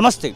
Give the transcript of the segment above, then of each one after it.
నమస్తే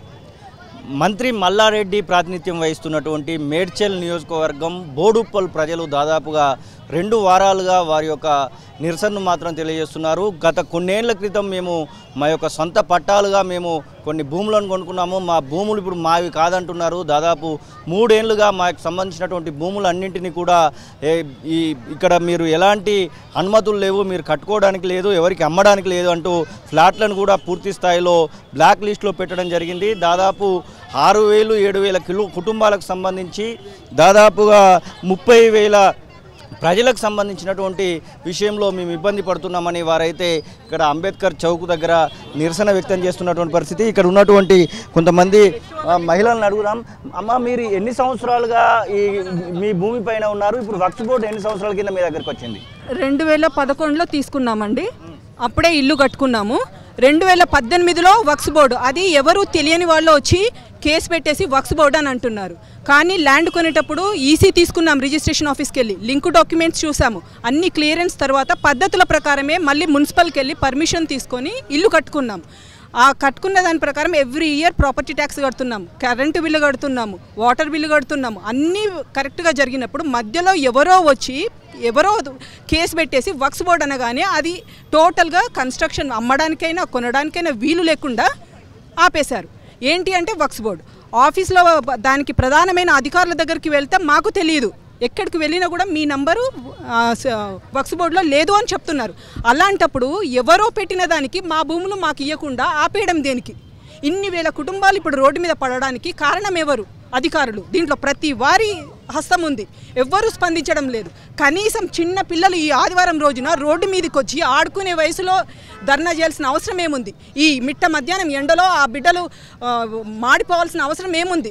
మంత్రి మల్లారెడ్డి ప్రాతినిధ్యం వహిస్తున్నటువంటి మేడ్చల్ నియోజకవర్గం బోడుప్పల్ ప్రజలు దాదాపుగా రెండు వారాలుగా వారి యొక్క నిరసనను మాత్రం తెలియజేస్తున్నారు గత కొన్నేళ్ల క్రితం మేము మా యొక్క సొంత పట్టాలుగా మేము కొన్ని భూములను కొనుక్కున్నాము మా భూములు ఇప్పుడు మావి కాదంటున్నారు దాదాపు మూడేళ్లుగా మాకు సంబంధించినటువంటి భూములన్నింటినీ కూడా ఏ- ఈ ఇక్కడ మీరు ఎలాంటి అనుమతులు లేవు మీరు కట్టుకోవడానికి లేదు ఎవరికి అమ్మడానికి లేదు అంటూ ఫ్లాట్లను కూడా పూర్తి స్థాయిలో బ్లాక్ లిస్ట్లో పెట్టడం జరిగింది దాదాపు ఆరు వేలు ఏడు వేల కిలో కుటుంబాలకు సంబంధించి దాదాపుగా ముప్పై వేల ప్రజలకు సంబంధించినటువంటి విషయంలో మేము ఇబ్బంది పడుతున్నామని వారైతే ఇక్కడ అంబేద్కర్ చౌక్ దగ్గర నిరసన వ్యక్తం చేస్తున్నటువంటి పరిస్థితి ఇక్కడ ఉన్నటువంటి కొంతమంది ఆ, మహిళలను అడుగుదాం అమ్మ మీరు ఎన్ని సంవత్సరాలుగా ఈ మీ భూమి పైన ఉన్నారు ఇప్పుడు వక్స్ బోర్డు ఎన్ని సంవత్సరాల కింద మీ దగ్గరికి వచ్చింది రెండు వేల పదకొండులో తీసుకున్నామండి అప్పుడే ఇల్లు కట్టుకున్నాము రెండు వేల పద్దెనిమిదిలో వక్స్ బోర్డు అది ఎవరు తెలియని వాళ్ళు వచ్చి కేసు పెట్టేసి వక్స్ బోర్డు అని అంటున్నారు కానీ ల్యాండ్ కొనేటప్పుడు ఈసీ తీసుకున్నాం రిజిస్ట్రేషన్ ఆఫీస్కి వెళ్ళి లింక్ డాక్యుమెంట్స్ చూసాము అన్ని క్లియరెన్స్ తర్వాత పద్ధతుల ప్రకారమే మళ్ళీ మున్సిపల్కి వెళ్ళి పర్మిషన్ తీసుకొని ఇల్లు కట్టుకున్నాం ఆ కట్టుకున్న దాని ప్రకారం ఎవ్రీ ఇయర్ ప్రాపర్టీ ట్యాక్స్ కడుతున్నాము కరెంటు బిల్లు కడుతున్నాము వాటర్ బిల్లు కడుతున్నాము అన్నీ కరెక్ట్గా జరిగినప్పుడు మధ్యలో ఎవరో వచ్చి ఎవరో కేసు పెట్టేసి వక్స్ బోర్డ్ అనగానే అది టోటల్గా కన్స్ట్రక్షన్ అమ్మడానికైనా కొనడానికైనా వీలు లేకుండా ఆపేశారు ఏంటి అంటే వక్స్ బోర్డు ఆఫీస్లో దానికి ప్రధానమైన అధికారుల దగ్గరికి వెళ్తే మాకు తెలియదు ఎక్కడికి వెళ్ళినా కూడా మీ నంబరు ఆ, స- వక్స్ బోర్డులో లేదు అని చెప్తున్నారు అలాంటప్పుడు ఎవరో పెట్టిన దానికి మా భూములు మాకు ఇవ్వకుండా ఆపేయడం దేనికి ఇన్ని వేల కుటుంబాలు ఇప్పుడు రోడ్డు మీద పడడానికి కారణం ఎవరు అధికారులు దీంట్లో ప్రతి వారి హస్తం ఉంది ఎవ్వరూ స్పందించడం లేదు కనీసం చిన్న పిల్లలు ఈ ఆదివారం రోజున రోడ్డు మీదకి వచ్చి ఆడుకునే వయసులో ధర్నా చేయాల్సిన అవసరం ఏముంది ఈ మిట్ట మధ్యాహ్నం ఎండలో ఆ బిడ్డలు ఆ, మాడిపోవాల్సిన అవసరం ఏముంది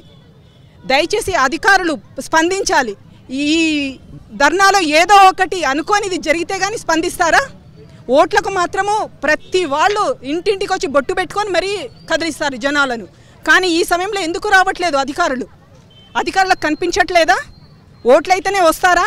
దయచేసి అధికారులు స్పందించాలి ఈ ధర్నాలో ఏదో ఒకటి అనుకోనిది జరిగితే కానీ స్పందిస్తారా ఓట్లకు మాత్రము ప్రతి వాళ్ళు ఇంటింటికి వచ్చి బొట్టు పెట్టుకొని మరీ కదిలిస్తారు జనాలను కానీ ఈ సమయంలో ఎందుకు రావట్లేదు అధికారులు అధికారులకు కనిపించట్లేదా ఓట్లయితేనే వస్తారా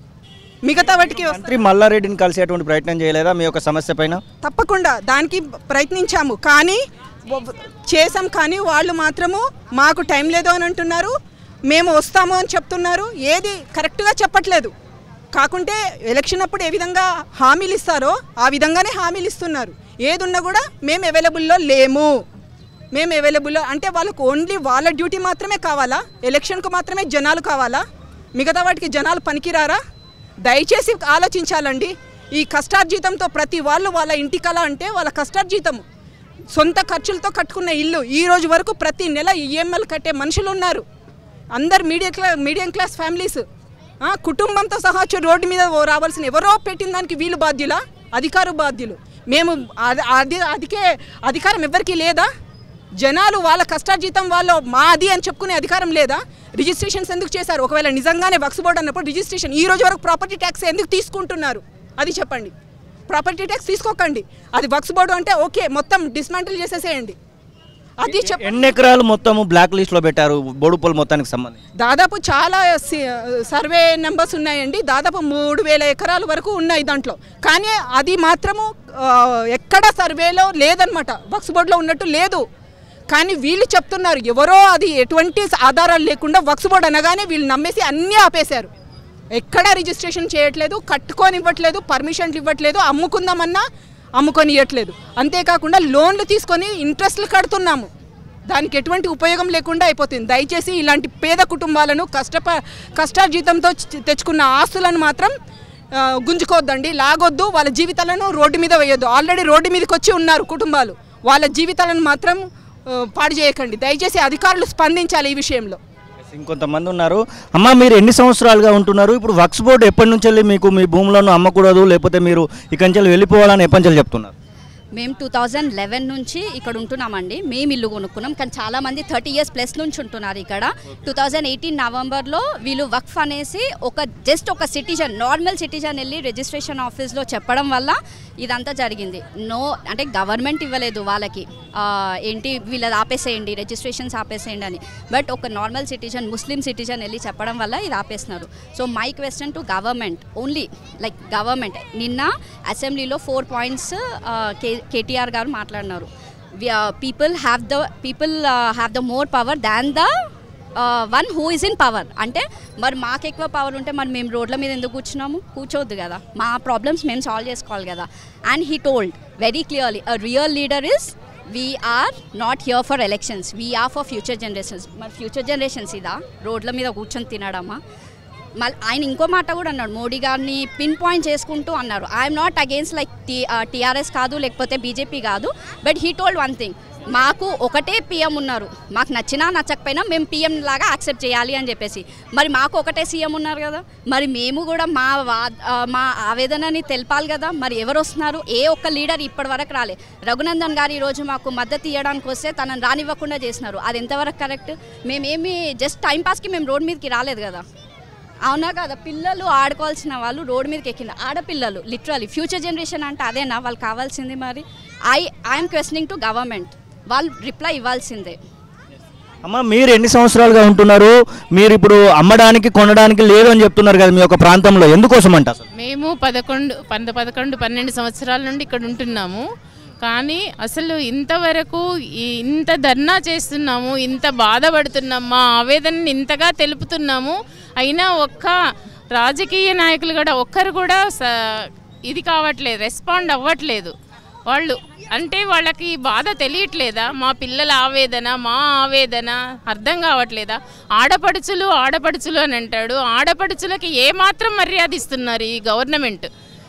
మిగతా వాటికి వస్తారా? మంత్రి మల్లారెడ్డిని కలిసేటువంటి ప్రయత్నం చేయలేదా మీ యొక్క సమస్య పైన తప్పకుండా దానికి ప్రయత్నించాము కానీ వ- చేసాం కానీ వాళ్ళు మాత్రము మాకు టైం లేదు అని అంటున్నారు మేము వస్తాము అని చెప్తున్నారు ఏది కరెక్ట్గా చెప్పట్లేదు కాకుంటే ఎలక్షన్ అప్పుడు ఏ విధంగా హామీలు ఇస్తారో ఆ విధంగానే హామీలు ఇస్తున్నారు ఏది ఉన్నా కూడా మేము అవైలబుల్లో లేము మేము అవైలబుల్లో అంటే వాళ్ళకు ఓన్లీ వాళ్ళ డ్యూటీ మాత్రమే కావాలా ఎలక్షన్కు మాత్రమే జనాలు కావాలా మిగతా వాటికి జనాలు పనికిరారా దయచేసి ఆలోచించాలండి ఈ కష్టార్జితంతో ప్రతి వాళ్ళు వాళ్ళ ఇంటి కళ అంటే వాళ్ళ కష్టార్జితము సొంత ఖర్చులతో కట్టుకున్న ఇల్లు ఈ రోజు వరకు ప్రతి నెల ఈఎంఐలు కట్టే మనుషులు ఉన్నారు అందరు మీడియం క్లా మీడియం క్లాస్ ఫ్యామిలీస్ ఆ, కుటుంబంతో సహా వచ్చి రోడ్డు మీద ఓ రావాల్సిన ఎవరో పెట్టిన దానికి వీళ్ళు బాధ్యులా అధికారు బాధ్యులు మేము అది అది అదికే అధికారం ఎవరికీ లేదా జనాలు వాళ్ళ కష్టార్జితం వాళ్ళు మాది అని చెప్పుకునే అధికారం లేదా రిజిస్ట్రేషన్స్ ఎందుకు చేశారు ఒకవేళ నిజంగానే వక్స్ బోర్డు అన్నప్పుడు రిజిస్ట్రేషన్ ఈ రోజు వరకు ప్రాపర్టీ ట్యాక్స్ ఎందుకు తీసుకుంటున్నారు అది చెప్పండి ప్రాపర్టీ ట్యాక్స్ తీసుకోకండి అది వక్స్ బోర్డు అంటే ఓకే మొత్తం డిస్మాంటిల్ చేసేసేయండి అది చెప్ ఎన్ని ఎకరాలు మొత్తము బ్లాక్ లిస్ట్లో పెట్టారు బోడుపల్ మొత్తానికి సంబంధించి దాదాపు చాలా సి- సర్వే నెంబర్స్ ఉన్నాయండి దాదాపు మూడు వేల ఎకరాల వరకు ఉన్నాయి దాంట్లో కానీ అది మాత్రము ఆ, ఎక్కడ సర్వేలో లేదనమాట వక్స్ బోర్డులో ఉన్నట్టు లేదు కానీ వీళ్ళు చెప్తున్నారు ఎవరో అది ఎటువంటి ఆధారాలు లేకుండా వక్స్ బోర్డు అనగానే వీళ్ళు నమ్మేసి అన్నీ ఆపేశారు ఎక్కడా రిజిస్ట్రేషన్ చేయట్లేదు కట్టుకొని ఇవ్వట్లేదు పర్మిషన్లు ఇవ్వట్లేదు అమ్ముకుందామన్నా అమ్ముకొని ఇవ్వట్లేదు అంతేకాకుండా లోన్లు తీసుకొని ఇంట్రెస్ట్లు కడుతున్నాము దానికి ఎటువంటి ఉపయోగం లేకుండా అయిపోతుంది దయచేసి ఇలాంటి పేద కుటుంబాలను కష్టప కష్టార్జితంతో చ- తెచ్చుకున్న ఆస్తులను మాత్రం ఆ, గుంజుకోవద్దండి లాగొద్దు వాళ్ళ జీవితాలను రోడ్డు మీద వేయొద్దు ఆల్రెడీ రోడ్డు మీదకి వచ్చి ఉన్నారు కుటుంబాలు వాళ్ళ జీవితాలను మాత్రం ఆ, పాడు చేయకండి దయచేసి అధికారులు స్పందించాలి ఈ విషయంలో ఇంకొంతమంది ఉన్నారు అమ్మ మీరు ఎన్ని సంవత్సరాలుగా ఉంటున్నారు ఇప్పుడు వక్స్ బోర్డు ఎప్పటి నుంచి వెళ్ళి మీకు మీ భూములను అమ్మకూడదు లేకపోతే మీరు ఇక్కడి నుంచి వెళ్ళిపోవాలని ఎప్పటి నుంచి చెప్తున్నారు మేము టూ థౌజండ్ లెవెన్ నుంచి ఇక్కడ ఉంటున్నామండి మేము ఇల్లు కొనుక్కున్నాం కానీ చాలా మంది థర్టీ ఇయర్స్ ప్లస్ నుంచి ఉంటున్నారు ఇక్కడ టూ థౌజండ్ ఎయిటీన్ నవంబర్లో వీళ్ళు వక్ఫ్ అనేసి ఒక జస్ట్ ఒక సిటిజన్ నార్మల్ సిటిజన్ వెళ్ళి రిజిస్ట్రేషన్ ఆఫీస్లో చెప్పడం వల్ల ఇదంతా జరిగింది నో అంటే గవర్నమెంట్ ఇవ్వలేదు వాళ్ళకి ఆ, ఏంటి వీళ్ళది ఆపేసేయండి రిజిస్ట్రేషన్స్ ఆపేసేయండి అని బట్ ఒక నార్మల్ సిటిజన్ ముస్లిం సిటిజన్ వెళ్ళి చెప్పడం వల్ల ఇది ఆపేస్తున్నారు so my question to government only like government నిన్న అసెంబ్లీలో four points K KTR garu మాట్లాడినారు people have the people have the more power than the one who is in power అంటే మరి మాకు ఎక్కువ పవర్ ఉంటే మరి మేము రోడ్ల మీద ఎందుకు కూర్చున్నాము కూర్చోవద్దు కదా మా ప్రాబ్లమ్స్ మేము సాల్వ్ చేసుకోవాలి కదా and he told very clearly a real leader is we're not here for elections we're for future generations మరి ఫ్యూచర్ జనరేషన్స్ ఇదా రోడ్ల మీద కూర్చొని తినడమా మళ్ళీ ఆయన ఇంకో మాట కూడా అన్నాడు మోడీ గారిని పిన్ పాయింట్ చేసుకుంటూ అన్నారు I'm not against like T TRS కాదు లేకపోతే బీజేపీ కాదు but he told one thing మాకు ఒకటే పిఎం ఉన్నారు మాకు నచ్చినా నచ్చకపోయినా మేము పిఎం లాగా యాక్సెప్ట్ చేయాలి అని చెప్పేసి మరి మాకు ఒకటే సీఎం ఉన్నారు కదా మరి మేము కూడా మా వా ఆ, మా ఆవేదనని తెలపాలి కదా మరి ఎవరు వస్తున్నారు ఏ ఒక్క లీడర్ ఇప్పటి వరకు రాలే రఘునందన్ గారు ఈరోజు మాకు మద్దతు ఇవ్వడానికి వస్తే తనని రానివ్వకుండా చేసినారు అది ఎంతవరకు కరెక్ట్ మేమేమి జస్ట్ టైంపాస్కి మేము రోడ్ మీదకి రాలేదు కదా అవునా కదా పిల్లలు ఆడుకోవాల్సిన వాళ్ళు రోడ్ మీదకి ఎక్కిన ఆడపిల్లలు లిటరలీ ఫ్యూచర్ జనరేషన్ అంటే అదేనా వాళ్ళు కావాల్సింది మరి I I'm questioning to government వాళ్ళు రిప్లై ఇవ్వాల్సిందే అమ్మ మీరు ఎన్ని సంవత్సరాలుగా ఉంటున్నారు మీరు ఇప్పుడు అమ్మడానికి కొనడానికి లేదు అని చెప్తున్నారు కదా మీ యొక్క ప్రాంతంలో ఎందుకోసం అంట అసలు మేము పదకొండు పంద పదకొండు పన్నెండు సంవత్సరాల నుండి ఇక్కడ ఉంటున్నాము కానీ అసలు ఇంతవరకు ఈ- ఇంత ధర్నా చేస్తున్నాము ఇంత బాధపడుతున్నాము మా ఆవేదనని ఇంతగా తెలుపుతున్నాము అయినా ఒక్క రాజకీయ నాయకులు కూడా ఒక్కరు కూడా స- ఇది కావట్లేదు రెస్పాండ్ అవ్వట్లేదు వాళ్ళు అంటే వాళ్ళకి ఈ బాధ తెలియట్లేదా మా పిల్లల ఆవేదన మా ఆవేదన అర్థం కావట్లేదా ఆడపడుచులు ఆడపడుచులు అని అంటాడు ఆడపడుచులకి ఏమాత్రం మర్యాద ఇస్తున్నారు ఈ గవర్నమెంట్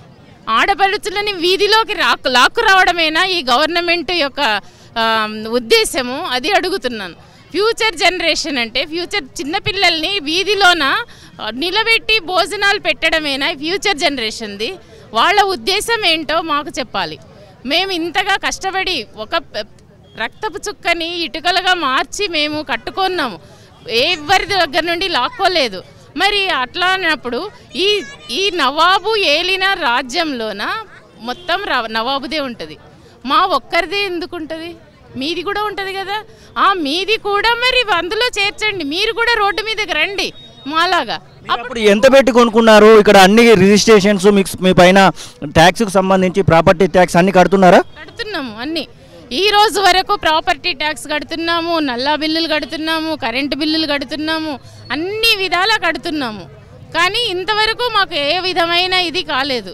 ఆడపడుచులని వీధిలోకి రాకు లాక్కు రావడమేనా ఈ గవర్నమెంట్ యొక్క ఆ, ఉద్దేశము అది అడుగుతున్నాను ఫ్యూచర్ జనరేషన్ అంటే ఫ్యూచర్ చిన్నపిల్లల్ని వీధిలోన ఆ, నిలబెట్టి భోజనాలు పెట్టడమేనా ఈ ఫ్యూచర్ జనరేషన్ది వాళ్ళ ఉద్దేశం ఏంటో మాకు చెప్పాలి మేము ఇంతగా కష్టపడి ఒక ప- రక్తపు చుక్కని ఇటుకలుగా మార్చి మేము కట్టుకున్నాము ఎవరి దగ్గర నుండి లాక్కోలేదు మరి అట్లా అన్నప్పుడు ఈ ఈ నవాబు ఏలిన రాజ్యంలోన మొత్తం ర- నవాబుదే ఉంటుంది మా ఒక్కరిదే ఎందుకు ఉంటుంది మీది కూడా ఉంటుంది కదా ఆ మీది కూడా మరి అందులో చేర్చండి మీరు కూడా రోడ్డు మీదకి రండి మాలాగా మీరు అప్పుడు ఎంత పెట్టి కొనుక్కున్నారు ఇక్కడ అన్ని రిజిస్ట్రేషన్స్ మీకు మీ పైన ట్యాక్స్కి సంబంధించి ప్రాపర్టీ ట్యాక్స్ అన్ని కడుతున్నారా కడుతున్నాము అన్ని ఈ రోజు వరకు ప్రాపర్టీ ట్యాక్స్ కడుతున్నాము నల్లా బిల్లులు కడుతున్నాము కరెంటు బిల్లులు కడుతున్నాము అన్ని విధాలా కడుతున్నాము కానీ ఇంతవరకు మాకు ఏ విధమైన ఇది కాలేదు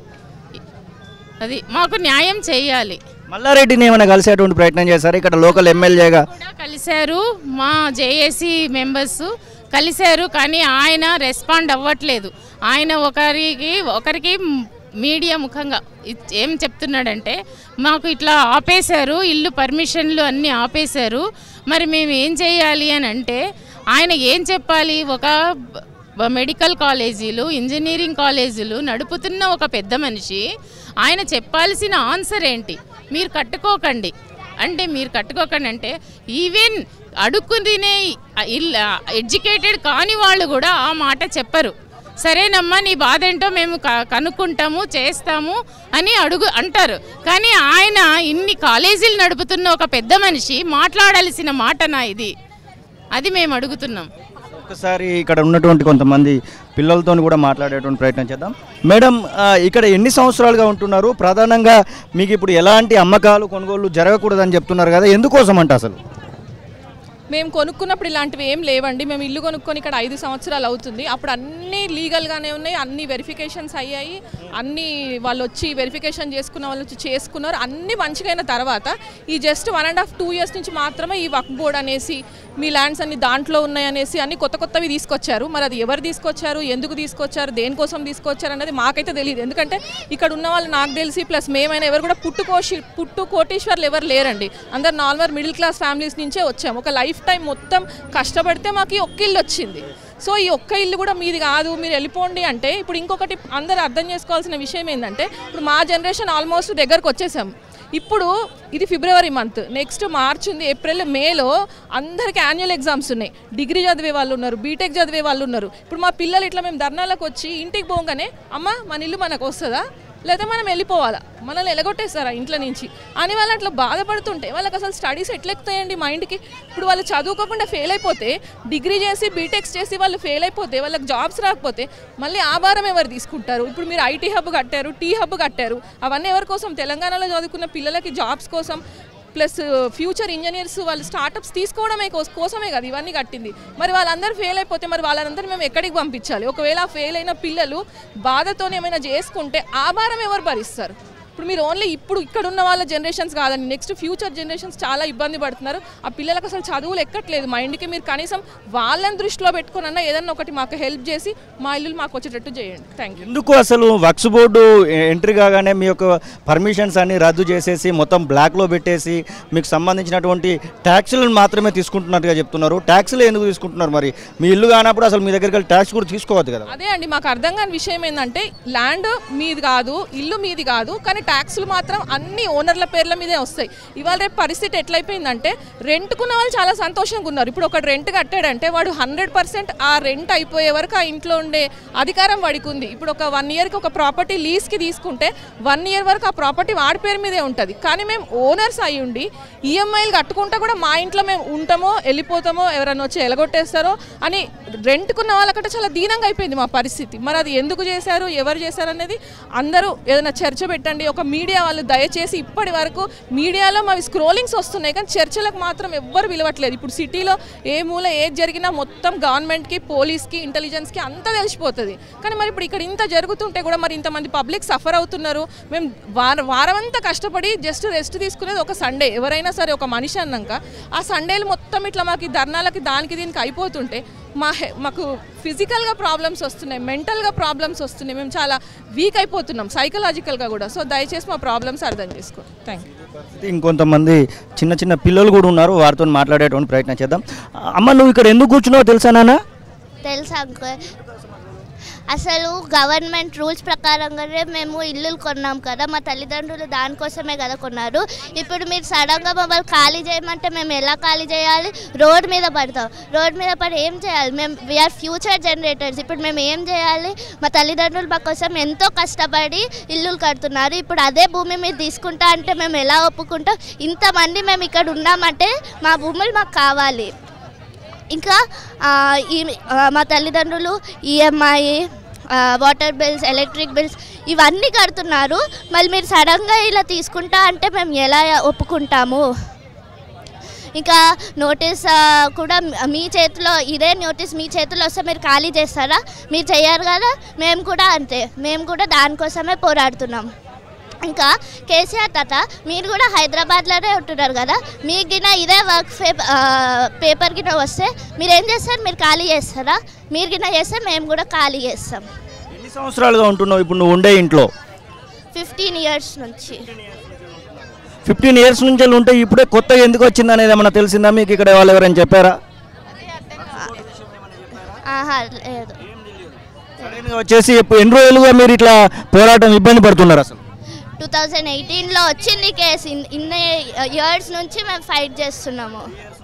అది మాకు న్యాయం చేయాలి మల్లారెడ్డిని ఏమైనా కలిసేటువంటి ప్రయత్నం చేశారు ఇక్కడ లోకల్ ఎమ్మెల్యేగా కూడా కలిశారు మా జేఏసీ మెంబర్స్ కలిశారు కానీ ఆయన రెస్పాండ్ అవ్వట్లేదు ఆయన ఒకరికి ఒకరికి మీడియా ముఖంగా ఇ- ఏం చెప్తున్నాడంటే మాకు ఇట్లా ఆపేశారు ఇల్లు పర్మిషన్లు అన్నీ ఆపేశారు మరి మేము ఏం చేయాలి అని అంటే ఆయన ఏం చెప్పాలి ఒక బ- మెడికల్ కాలేజీలు ఇంజనీరింగ్ కాలేజీలు నడుపుతున్న ఒక పెద్ద మనిషి ఆయన చెప్పాల్సిన ఆన్సర్ ఏంటి మీరు కట్టుకోకండి అంటే మీరు కట్టుకోకండి అంటే ఈవెన్ అడుక్కు తినే ఇల్ ఎడ్యుకేటెడ్ కాని వాళ్ళు కూడా ఆ మాట చెప్పరు సరేనమ్మా నీ బాధ ఏంటో మేము క- కనుక్కుంటాము చేస్తాము అని అడుగు అంటారు కానీ ఆయన ఇన్ని కాలేజీలు నడుపుతున్న ఒక పెద్ద మనిషి మాట్లాడాల్సిన మాటనా ఇది అది మేము అడుగుతున్నాం ఒకసారి ఇక్కడ ఉన్నటువంటి కొంతమంది పిల్లలతో కూడా మాట్లాడేటువంటి ప్రయత్నం చేద్దాం మేడం ఆ, ఇక్కడ ఎన్ని సంవత్సరాలుగా ఉంటున్నారు ప్రధానంగా మీకు ఇప్పుడు ఎలాంటి అమ్మకాలు కొనుగోలు జరగకూడదని చెప్తున్నారు కదా ఎందుకోసం అంట అసలు మేము కొనుక్కున్నప్పుడు ఇలాంటివి ఏం లేవండి మేము ఇల్లు కొనుక్కొని ఇక్కడ ఐదు సంవత్సరాలు అవుతుంది అప్పుడు అన్నీ లీగల్గానే ఉన్నాయి అన్ని వెరిఫికేషన్స్ అయ్యాయి అన్ని వాళ్ళు వచ్చి వెరిఫికేషన్ చేసుకున్న వాళ్ళు వచ్చి చేసుకున్నారు అన్ని మంచిగైన తర్వాత ఈ just one and half two years నుంచి మాత్రమే ఈ వక్ బోర్డ్ అనేసి మీ ల్యాండ్స్ అన్ని దాంట్లో ఉన్నాయి అనేసి అన్ని కొత్త కొత్తవి తీసుకొచ్చారు మరి అది ఎవరు తీసుకొచ్చారు ఎందుకు తీసుకొచ్చారు దేనికోసం తీసుకొచ్చారు అనేది మాకైతే తెలియదు ఎందుకంటే ఇక్కడ ఉన్న వాళ్ళు నాకు తెలిసి ప్లస్ మేమైనా ఎవరు కూడా పుట్టుకోషి పుట్టు కోటీశ్వర్లు ఎవరు లేరండి అందరు నార్మల్ మిడిల్ క్లాస్ ఫ్యామిలీస్ నుంచే వచ్చాము ఒక లైఫ్ టైం మొత్తం కష్టపడితే మాకు ఈ ఒక్క ఇల్లు వచ్చింది సో ఈ ఒక్క ఇల్లు కూడా మీది కాదు మీరు వెళ్ళిపోండి అంటే ఇప్పుడు ఇంకొకటి అందరు అర్థం చేసుకోవాల్సిన విషయం ఏంటంటే ఇప్పుడు మా జనరేషన్ ఆల్మోస్ట్ దగ్గరకు వచ్చేసాం ఇప్పుడు ఇది ఫిబ్రవరి మంత్ నెక్స్ట్ మార్చ్ ఉంది ఏప్రిల్ మేలో అందరికి యాన్యువల్ ఎగ్జామ్స్ ఉన్నాయి డిగ్రీ చదివే వాళ్ళు ఉన్నారు బీటెక్ చదివే వాళ్ళు ఉన్నారు ఇప్పుడు మా పిల్లలు ఇట్లా మేము ధర్నాలకు వచ్చి ఇంటికి పోగానే అమ్మ మన ఇల్లు మనకు వస్తుందా లేదా మనం వెళ్ళిపోవాలా మనల్ని ఎలగొట్టేస్తారా ఇంట్లో నుంచి అని వాళ్ళు అట్లా బాధపడుతుంటే వాళ్ళకి అసలు స్టడీస్ ఎట్లెక్కుతాయండి మైండ్కి ఇప్పుడు వాళ్ళు చదువుకోకుండా ఫెయిల్ అయిపోతే డిగ్రీ చేసి బీటెక్స్ చేసి వాళ్ళు ఫెయిల్ అయిపోతే వాళ్ళకి జాబ్స్ రాకపోతే మళ్ళీ ఆ భారం ఎవరు తీసుకుంటారు ఇప్పుడు మీరు ఐటీ హబ్ కట్టారు టీ హబ్ కట్టారు అవన్నీ ఎవరి కోసం తెలంగాణలో చదువుకున్న పిల్లలకి జాబ్స్ కోసం ప్లస్ ఫ్యూచర్ ఇంజనీర్స్ వాళ్ళు స్టార్టప్స్ తీసుకోవడమే కోస్- కోసమే కదా ఇవన్నీ కట్టింది మరి వాళ్ళందరూ ఫెయిల్ అయిపోతే మరి వాళ్ళందరూ మేము ఎక్కడికి పంపించాలి ఒకవేళ ఫెయిల్ అయిన పిల్లలు బాధతో ఏమైనా చేసుకుంటే ఆ భారం ఎవరు భరిస్తారు ఇప్పుడు మీరు ఓన్లీ ఇప్పుడు ఇక్కడ ఉన్న వాళ్ళ జనరేషన్స్ కాదండి నెక్స్ట్ ఫ్యూచర్ జనరేషన్స్ చాలా ఇబ్బంది పడుతున్నారు ఆ పిల్లలకు అసలు చదువులు ఎక్కట్లేదు మైండ్కి మీరు కనీసం వాళ్ళని దృష్టిలో పెట్టుకున్న ఏదన్నా ఒకటి మాకు హెల్ప్ చేసి మా ఇల్లు మాకు వచ్చేటట్టు చేయండి థ్యాంక్ యూ ఎందుకు అసలు వక్స్ బోర్డు ఎంట్రీ కాగానే మీ యొక్క పర్మిషన్స్ అన్ని రద్దు చేసేసి మొత్తం బ్లాక్లో పెట్టేసి మీకు సంబంధించినటువంటి ట్యాక్సులను మాత్రమే తీసుకుంటున్నట్టుగా చెప్తున్నారు ట్యాక్సులు ఎందుకు తీసుకుంటున్నారు మరి మీ ఇల్లు కానప్పుడు అసలు మీ దగ్గరికి వెళ్ళి ట్యాక్స్ కూడా తీసుకోవద్దు కదా అదే అండి మాకు అర్థం కాని విషయం ఏంటంటే ల్యాండ్ మీది కాదు ఇల్లు మీది కాదు కానీ ట్యాక్స్లు మాత్రం అన్ని ఓనర్ల పేర్ల మీదే వస్తాయి ఇవాళ రేపు పరిస్థితి ఎట్లయిపోయిందంటే రెంట్కున్న వాళ్ళు చాలా సంతోషంగా ఉన్నారు ఇప్పుడు ఒక రెంట్ కట్టాడంటే వాడు హండ్రెడ్ పర్సెంట్ ఆ రెంట్ అయిపోయే వరకు ఆ ఇంట్లో ఉండే అధికారం వాడికి ఉంది ఇప్పుడు ఒక వన్ ఇయర్కి ఒక ప్రాపర్టీ లీజ్కి తీసుకుంటే వన్ ఇయర్ వరకు ఆ ప్రాపర్టీ వాడి పేరు మీదే ఉంటుంది కానీ మేము ఓనర్స్ అయి ఉండి ఈఎంఐలు కట్టుకుంటా కూడా మా ఇంట్లో మేము ఉంటామో వెళ్ళిపోతామో ఎవరైనా వచ్చి ఎలగొట్టేస్తారో అని రెంట్కున్న వాళ్ళకంటే చాలా దీనంగా అయిపోయింది మా పరిస్థితి మరి అది ఎందుకు చేశారు ఎవరు చేశారు అనేది అందరూ ఏదైనా చర్చ పెట్టండి ఒక మీడియా వాళ్ళు దయచేసి ఇప్పటి వరకు మీడియాలో మావి స్క్రోలింగ్స్ వస్తున్నాయి కానీ చర్చలకు మాత్రం ఎవ్వరు విలువట్లేదు ఇప్పుడు సిటీలో ఏ మూల ఏది జరిగినా మొత్తం గవర్నమెంట్కి పోలీస్కి ఇంటెలిజెన్స్కి అంతా తెలిసిపోతుంది కానీ మరి ఇప్పుడు ఇక్కడ ఇంత జరుగుతుంటే కూడా మరి ఇంతమంది పబ్లిక్ సఫర్ అవుతున్నారు మేము వార వారమంతా కష్టపడి జస్ట్ రెస్ట్ తీసుకునేది ఒక సండే ఎవరైనా సరే ఒక మనిషి అన్నాక ఆ సండేలు మొత్తం ఇట్లా మాకు ఈ ధర్నాలకి దానికి దీనికి అయిపోతుంటే మా హె మాకు ఫిజికల్గా ప్రాబ్లమ్స్ వస్తున్నాయి మెంటల్గా ప్రాబ్లమ్స్ వస్తున్నాయి మేము చాలా వీక్ అయిపోతున్నాం సైకలాజికల్గా కూడా సో దయచేసి మా ప్రాబ్లమ్స్ అర్థం చేసుకో థ్యాంక్ యూ ఇంకొంతమంది చిన్న చిన్న పిల్లలు కూడా ఉన్నారు వారితో మాట్లాడేటువంటి ప్రయత్నం చేద్దాం అమ్మ నువ్వు ఇక్కడ ఎందుకు కూర్చున్నావు తెలుసా నాన్న తెలుసు అంకుల్ అసలు గవర్నమెంట్ రూల్స్ ప్రకారంగానే మేము ఇల్లులు కొన్నాం కదా మా తల్లిదండ్రులు దానికోసమే కదా కొన్నారు ఇప్పుడు మీరు సడన్గా మమ్మల్ని ఖాళీ చేయమంటే మేము ఎలా ఖాళీ చేయాలి రోడ్ మీద పడతాం రోడ్ మీద పడి ఏం చేయాలి మేము వీఆర్ ఫ్యూచర్ జనరేటర్స్ ఇప్పుడు మేము ఏం చేయాలి మా తల్లిదండ్రులు మా కోసం ఎంతో కష్టపడి ఇల్లులు కడుతున్నారు ఇప్పుడు అదే భూమి మీరు తీసుకుంటా అంటే మేము ఎలా ఒప్పుకుంటాం ఇంతమంది మేము ఇక్కడ ఉన్నామంటే మా భూములు మాకు కావాలి ఇంకా ఆ, ఈ ఆ, మా తల్లిదండ్రులు EMI water bills electric bills ఇవన్నీ కడుతున్నారు మళ్ళీ మీరు సడన్గా ఇలా తీసుకుంటా అంటే మేము ఎలా ఒప్పుకుంటాము ఇంకా నోటీస్ ఆ, కూడా మీ చేతిలో ఇదే నోటీస్ మీ చేతిలో వస్తే మీరు ఖాళీ చేస్తారా మీరు చెయ్యరు కదా మేము కూడా అంతే మేము కూడా దానికోసమే పోరాడుతున్నాం ఇంకా కేసీఆర్ తాత మీరు కూడా హైదరాబాద్లోనే ఉంటున్నారు కదా మీకు గిన ఇదే వర్క్ పేపర్ గిన వస్తే మీరు ఏం చేస్తారు మీరు ఖాళీ చేస్తారా మీరు గిన చేస్తే మేము కూడా ఖాళీ చేస్తాం ఎన్ని సంవత్సరాలుగా ఉంటున్నావు ఇప్పుడు నువ్వు ఉండే ఇంట్లో ఫిఫ్టీన్ ఇయర్స్ నుంచి ఫిఫ్టీన్ ఇయర్స్ నుంచి వెళ్ళి ఉంటే ఇప్పుడే కొత్తగా ఎందుకు వచ్చింది అనేది ఏమన్నా తెలిసిందా మీకు ఇక్కడ వాళ్ళు ఎవరైనా చెప్పారా ఆహా లేదు సడన్గా వచ్చేసి ఇప్పుడు ఎన్ని రోజులుగా మీరు ఇట్లా పోరాటం ఇబ్బంది పడుతున్నారు అసలు టూ థౌజండ్ ఎయిటీన్లో వచ్చింది కేసు ఇన్- ఇన్ని ఇయర్స్ నుంచి మేము ఫైట్ చేస్తున్నాము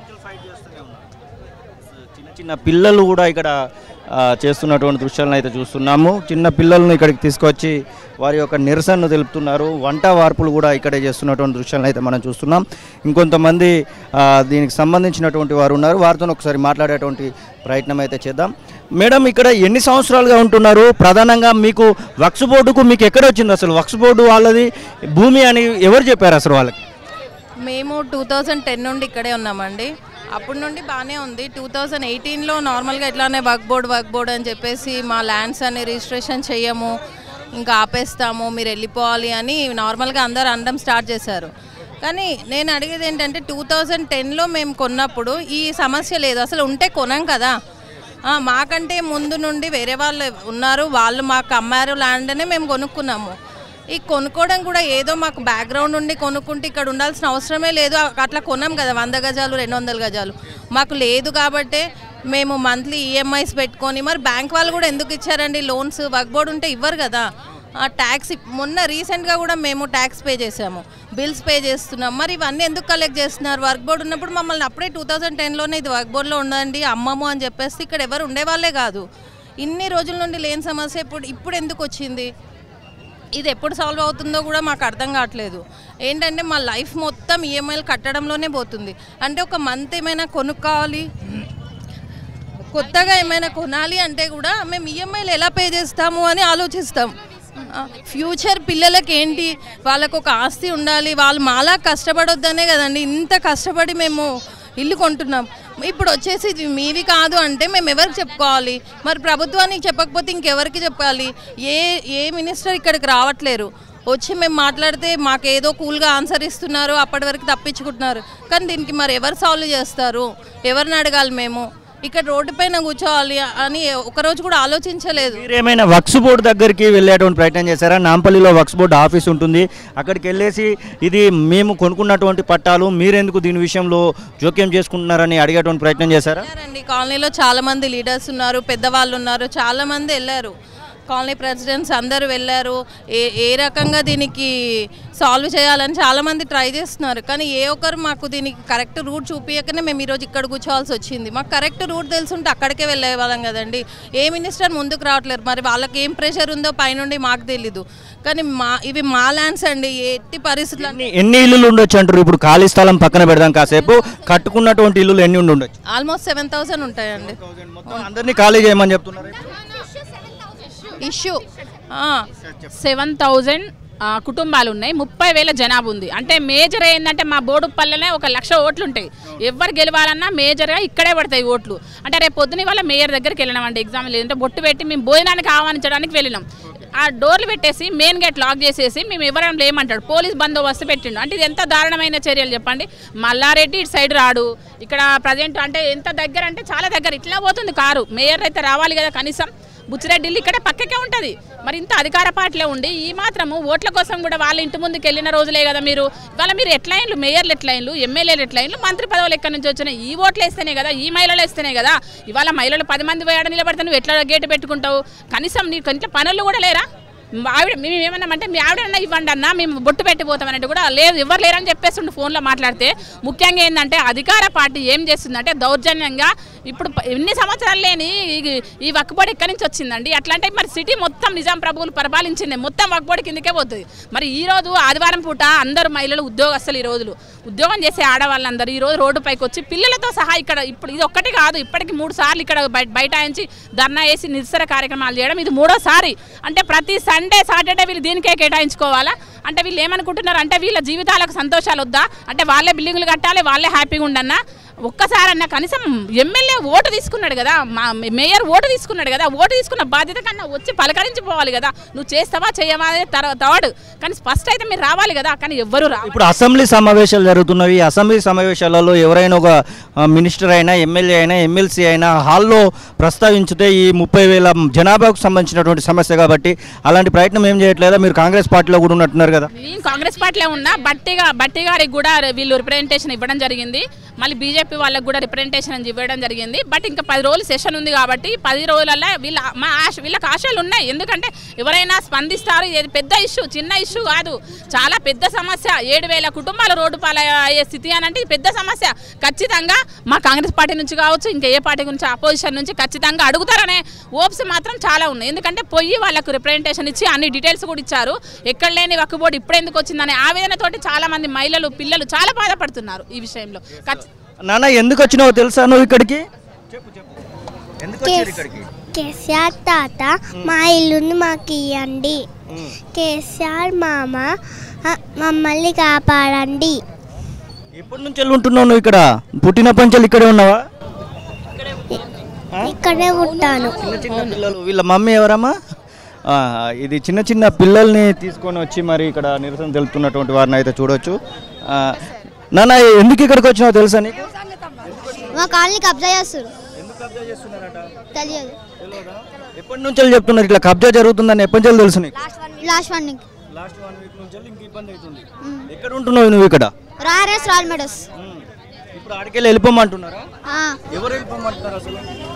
చిన్న చిన్న పిల్లలు కూడా ఇక్కడ ఆ, చేస్తున్నటువంటి దృశ్యాలను అయితే చూస్తున్నాము చిన్న పిల్లలను ఇక్కడికి తీసుకొచ్చి వారి యొక్క నిరసనను తెలుపుతున్నారు వంట వార్పులు కూడా ఇక్కడే చేస్తున్నటువంటి దృశ్యాలను అయితే మనం చూస్తున్నాం ఇంకొంతమంది ఆ, దీనికి సంబంధించినటువంటి వారు ఉన్నారు వారితో ఒకసారి మాట్లాడేటువంటి ప్రయత్నం అయితే చేద్దాం మేడం ఇక్కడ ఎన్ని సంవత్సరాలుగా ఉంటున్నారు ప్రధానంగా మీకు వక్స్ బోర్డుకు మీకు ఎక్కడ వచ్చింది అసలు వక్స్ బోర్డు వాళ్ళది భూమి అని ఎవరు చెప్పారు అసలు వాళ్ళకి మేము టూ థౌజండ్ టెన్ నుండి ఇక్కడే ఉన్నామండి అప్పటి నుండి బాగానే ఉంది టూ థౌజండ్ ఎయిటీన్లో నార్మల్గా ఇట్లానే వర్క్ బోర్డ్ వర్క్ బోర్డ్ అని చెప్పేసి మా ల్యాండ్స్ అన్ని రిజిస్ట్రేషన్ చెయ్యము ఇంకా ఆపేస్తాము మీరు వెళ్ళిపోవాలి అని నార్మల్గా అందరు అనడం స్టార్ట్ చేశారు కానీ నేను అడిగేది ఏంటంటే టూ థౌజండ్ టెన్లో మేము కొన్నప్పుడు ఈ సమస్య లేదు అసలు ఉంటే కొనం కదా ఆ, మాకంటే ముందు నుండి వేరే వాళ్ళు ఉన్నారు వాళ్ళు మాకు అమ్మారు ల్యాండ్ అనే మేము కొనుక్కున్నాము ఈ కొనుక్కోవడం కూడా ఏదో మాకు బ్యాక్గ్రౌండ్ ఉండి కొనుక్కుంటే ఇక్కడ ఉండాల్సిన అవసరమే లేదు అ- అట్లా కొన్నాం కదా వంద గజాలు రెండు వందల గజాలు మాకు లేదు కాబట్టే మేము మంత్లీ ఈఎంఐస్ పెట్టుకొని మరి బ్యాంక్ వాళ్ళు కూడా ఎందుకు ఇచ్చారండి లోన్స్ వర్క్ బోర్డ్ ఉంటే ఇవ్వరు కదా ఆ ట్యాక్స్ మొన్న రీసెంట్గా కూడా మేము ట్యాక్స్ పే చేసాము బిల్స్ పే చేస్తున్నాం మరి ఇవన్నీ ఎందుకు కలెక్ట్ చేస్తున్నారు వర్క్ బోర్డ్ ఉన్నప్పుడు మమ్మల్ని అప్పుడే టూ థౌజండ్ టెన్లోనే ఇది వర్క్ బోర్డ్లో ఉండండి అమ్మము అని చెప్పేసి ఇక్కడ ఎవరు ఉండేవాళ్ళే కాదు ఇన్ని రోజుల నుండి లేని సమస్య ఇప్పుడు ఇప్పుడు ఎందుకు వచ్చింది ఇది ఎప్పుడు సాల్వ్ అవుతుందో కూడా మాకు అర్థం కావట్లేదు ఏంటంటే మా లైఫ్ మొత్తం ఈఎంఐలు కట్టడంలోనే పోతుంది అంటే ఒక మంత్ ఏమైనా కొనుక్కోవాలి కొత్తగా ఏమైనా కొనాలి అంటే కూడా మేము ఈఎంఐలు ఎలా పే చేస్తాము అని ఆలోచిస్తాం ఫ్యూచర్ పిల్లలకి ఏంటి వాళ్ళకు ఒక ఆస్తి ఉండాలి వాళ్ళు మాలా కష్టపడొద్దనే కదండి ఇంత కష్టపడి మేము ఇల్లు కొంటున్నాం ఇప్పుడు వచ్చేసి ఇది మీవి కాదు అంటే మేము ఎవరికి చెప్పుకోవాలి మరి ప్రభుత్వానికి చెప్పకపోతే ఇంకెవరికి చెప్పాలి ఏ ఏ మినిస్టర్ ఇక్కడికి రావట్లేరు వచ్చి మేము మాట్లాడితే మాకు ఏదో కూల్గా ఆన్సర్ ఇస్తున్నారు అప్పటి వరకు తప్పించుకుంటున్నారు కానీ దీనికి మరి ఎవరు సాల్వ్ చేస్తారు ఎవరిని అడగాలి మేము ఇక్కడ రోడ్డు పైన కూర్చోవాలి అని ఒకరోజు కూడా ఆలోచించలేదు మీరేమైనా వక్స్ బోర్డు దగ్గరికి వెళ్ళేటువంటి ప్రయత్నం చేశారా నాంపల్లిలో వక్స్ బోర్డు ఆఫీస్ ఉంటుంది అక్కడికి వెళ్ళేసి ఇది మేము కొనుక్కున్నటువంటి పట్టాలు మీరెందుకు దీని విషయంలో జోక్యం చేసుకుంటున్నారని అడిగేటువంటి ప్రయత్నం చేశారా వెళ్ళారండి కాలనీలో చాలా మంది లీడర్స్ ఉన్నారు పెద్దవాళ్ళు ఉన్నారు చాలా మంది వెళ్ళారు కాలనీ ప్రెసిడెంట్స్ అందరూ వెళ్ళారు ఏ ఏ రకంగా దీనికి సాల్వ్ చేయాలని చాలా మంది ట్రై చేస్తున్నారు కానీ ఏ ఒక్కరు మాకు దీనికి కరెక్ట్ రూట్ చూపించకనే మేము ఈరోజు ఇక్కడ కూర్చోవాల్సి వచ్చింది మాకు కరెక్ట్ రూట్ తెలుసుంటే అక్కడికే వెళ్ళే వాళ్ళం కదండి ఏ మినిస్టర్ ముందుకు రావట్లేరు మరి వాళ్ళకి ఏం ప్రెషర్ ఉందో పైనుండి మాకు తెలీదు కానీ మా ఇవి మా ల్యాండ్స్ అండి ఎట్టి పరిస్థితులు ఎన్ని ఎన్ని ఇల్లులు ఉండొచ్చు అంటారు ఇప్పుడు ఖాళీ స్థలం పక్కన పెడదాం కాసేపు కట్టుకున్నటువంటి ఇల్లులు ఎన్ని ఉండి ఉండొచ్చు ఆల్మోస్ట్ సెవెన్ థౌసండ్ ఉంటాయండి మొత్తం అందరినీ ఖాళీ చేయమని చెప్తున్నారు ఇష్యూ సెవెన్ థౌజండ్ కుటుంబాలు ఉన్నాయి ముప్పై వేల జనాభా ఉంది అంటే మేజర్ ఏంటంటే మా బోడుపల్లెనే ఒక లక్ష ఓట్లు ఉంటాయి ఎవరు గెలవాలన్నా మేజర్గా ఇక్కడే పడతాయి ఓట్లు అంటే రేపు పొద్దున వాళ్ళ మేయర్ దగ్గరికి వెళ్ళినాం అంటే ఎగ్జామ్ లేదంటే బొట్టు పెట్టి మేము భోజనానికి ఆహ్వానించడానికి వెళ్ళినాం ఆ డోర్లు పెట్టేసి మెయిన్ గేట్ లాక్ చేసేసి మేము ఎవరైనా లేమంటాడు పోలీస్ బందోబస్తు పెట్టిండు అంటే ఇది ఎంత దారుణమైన చర్యలు చెప్పండి మల్లారెడ్డి ఇటు సైడ్ రాడు ఇక్కడ ప్రజెంట్ అంటే ఎంత దగ్గర అంటే చాలా దగ్గర ఇట్లా పోతుంది కారు మేయర్ అయితే రావాలి కదా కనీసం బుచ్చిరెడ్డి ఇక్కడ పక్కకే ఉంటుంది మరి ఇంత అధికార పార్టీలో ఉండి ఈ మాత్రము ఓట్ల కోసం కూడా వాళ్ళ ఇంటి ముందుకు వెళ్ళిన రోజులే కదా మీరు ఇవాళ మీరు ఎట్లయిన్లు మేయర్లు ఎట్లయిన్లు ఎమ్మెల్యేలు ఎట్లయిన్లు మంత్రి పదవులు ఎక్కడి నుంచి వచ్చినాయి ఈ ఓట్లు వేస్తేనే కదా ఈ మహిళలు వేస్తేనే కదా ఇవాళ మహిళలు పది మంది వేయడ నిలబడితే నువ్వు ఎట్లా గేటు పెట్టుకుంటావు కనీసం నీకు ఇంట్లో పనులు కూడా లేరా మా ఆవిడ మేము ఏమన్నామంటే మీ ఆవిడన్నా ఇవ్వండి అన్న మేము బొట్టు పెట్టిపోతామన్నట్టు కూడా లేదు ఎవరు లేరని చెప్పేస్తుండే ఫోన్లో మాట్లాడితే ముఖ్యంగా ఏంటంటే అధికార పార్టీ ఏం చేస్తుందంటే దౌర్జన్యంగా ఇప్పుడు ప- ఎన్ని సంవత్సరాలు లేని ఈ- ఈ వక్కుబడి ఎక్కడి నుంచి వచ్చిందండి అట్లా అంటే మరి సిటీ మొత్తం నిజాం ప్రభువులు పరిపాలించింది మొత్తం వక్కుబడి కిందకే పోతుంది మరి ఈ రోజు ఆదివారం పూట అందరు మహిళలు ఉద్యోగస్తులు ఈ రోజులు ఉద్యోగం చేసే ఆడవాళ్ళందరూ ఈ రోజు రోడ్డుపైకి వచ్చి పిల్లలతో సహా ఇక్కడ ఇప్పుడు ఇది ఒక్కటి కాదు ఇప్పటికి మూడు సార్లు ఇక్కడ బయ- బైఠాయించి ధర్నా వేసి నిరసన కార్యక్రమాలు చేయడం ఇది మూడోసారి అంటే ప్రతి సండే సాటర్డే వీళ్ళు దీనికే కేటాయించుకోవాలా అంటే వీళ్ళు ఏమనుకుంటున్నారు అంటే వీళ్ళ జీవితాలకు సంతోషాలు వద్దా అంటే వాళ్ళే బిల్డింగులు కట్టాలి వాళ్ళే హ్యాపీగా ఉండన్నా ఒక్కసారన్నా కనీసం ఎమ్మెల్యే ఓటు తీసుకున్నాడు కదా మా మేయర్ ఓటు తీసుకున్నాడు కదా ఓటు తీసుకున్న బాధ్యత కన్నా వచ్చి పలకరించిపోవాలి కదా నువ్వు చేస్తావా చేయవా అనేది తర్వా- థర్డ్ కానీ ఫస్ట్ అయితే మీరు రావాలి కదా కానీ ఎవ్వరు రా ఇప్పుడు అసెంబ్లీ సమావేశాలు జరుగుతున్నవి ఈ అసెంబ్లీ సమావేశాలలో ఎవరైనా ఒక ఆ, మినిస్టర్ అయినా ఎమ్మెల్యే అయినా ఎమ్మెల్సీ అయినా హాల్లో ప్రస్తావించితే ఈ ముప్పై వేల జనాభాకు సంబంధించినటువంటి సమస్య కాబట్టి అలాంటి ప్రయత్నం ఏం చేయట్లేదా మీరు కాంగ్రెస్ పార్టీలో కూడా ఉన్నట్టున్నారు కదా నేను కాంగ్రెస్ పార్టీలో ఉన్నా బట్టిగా బట్టి గారికి కూడా వీళ్ళు రిప్రజెంటేషన్ ఇవ్వడం జరిగింది మళ్ళీ బీజేపీ వాళ్ళకి కూడా రిప్రజెంటేషన్ ఇవ్వడం జరిగింది బట్ ఇంకా పది రోజులు సెషన్ ఉంది కాబట్టి పది రోజులలో వీళ్ళ మా ఆశ వీళ్ళకి ఆశలు ఉన్నాయి ఎందుకంటే ఎవరైనా స్పందిస్తారు ఇది పెద్ద ఇష్యూ చిన్న ఇష్యూ కాదు చాలా పెద్ద సమస్య ఏడు వేల కుటుంబాలు రోడ్డు పాలయ్యే స్థితి అని అంటే ఇది పెద్ద సమస్య ఖచ్చితంగా మా కాంగ్రెస్ పార్టీ నుంచి కావచ్చు ఇంకా ఏ పార్టీ గురించి అపోజిషన్ నుంచి ఖచ్చితంగా అడుగుతారనే ఓప్స్ మాత్రం చాలా ఉన్నాయి ఎందుకంటే పోయి వాళ్ళకు రిప్రజెంటేషన్ ఇచ్చి అన్ని డీటెయిల్స్ కూడా ఇచ్చారు ఎక్కడ లేని వక్కు బోర్డు ఇప్పుడు ఎందుకు వచ్చిందనే ఆవేదనతోటి చాలా మంది మహిళలు పిల్లలు చాలా బాధపడుతున్నారు ఈ విషయంలో ఖచ్చి- నాన్న ఎందుకు వచ్చినావో తెలుసా నువ్వు ఇక్కడికి ఎందుకు వచ్చారు ఇక్కడికి కేసీఆర్ తాత మా ఇల్లుని మాకు ఇవ్వండి కేసీఆర్ మామ ఆ, మమ్మల్ని కాపాడండి ఎప్పటి నుంచి వెళ్ళి ఉంటున్నావు నువ్వు ఇక్కడ పుట్టినప్పటి నుంచి ఇక్కడే ఉన్నావా ఇక్కడే ఉంటాను చిన్న చిన్న పిల్లలు వీళ్ళ మమ్మీ ఎవరమ్మా ఆ, ఇది చిన్న చిన్న పిల్లల్ని తీసుకొని వచ్చి మరి ఇక్కడ నిరసన తెలుపుతున్నటువంటి వారిని అయితే చూడొచ్చు ఆ, నాన్న ఎందుకు ఇక్కడికి వచ్చినావో తెలుసా నీకు మా కాలనీ కబ్జా చేస్తారు తెలియదు ఎప్పటి నుంచి వెళ్ళి చెప్తున్నారు ఇట్లా కబ్జా జరుగుతుందని ఎప్పటి నుంచి తెలుసు నీకు last one last one week నుంచి ఇంక ఇబ్బంది అవుతుంది ఎక్కడ ఉంటున్నావు నువ్వు ఇక్కడ రాయరేస్ రాల్ మెడస్ ఇప్పుడు ఆడికెళ్ళి వెళ్ళిపోమంటున్నారా ఎవరు వెళ్ళిపోమంటున్నారు అసలు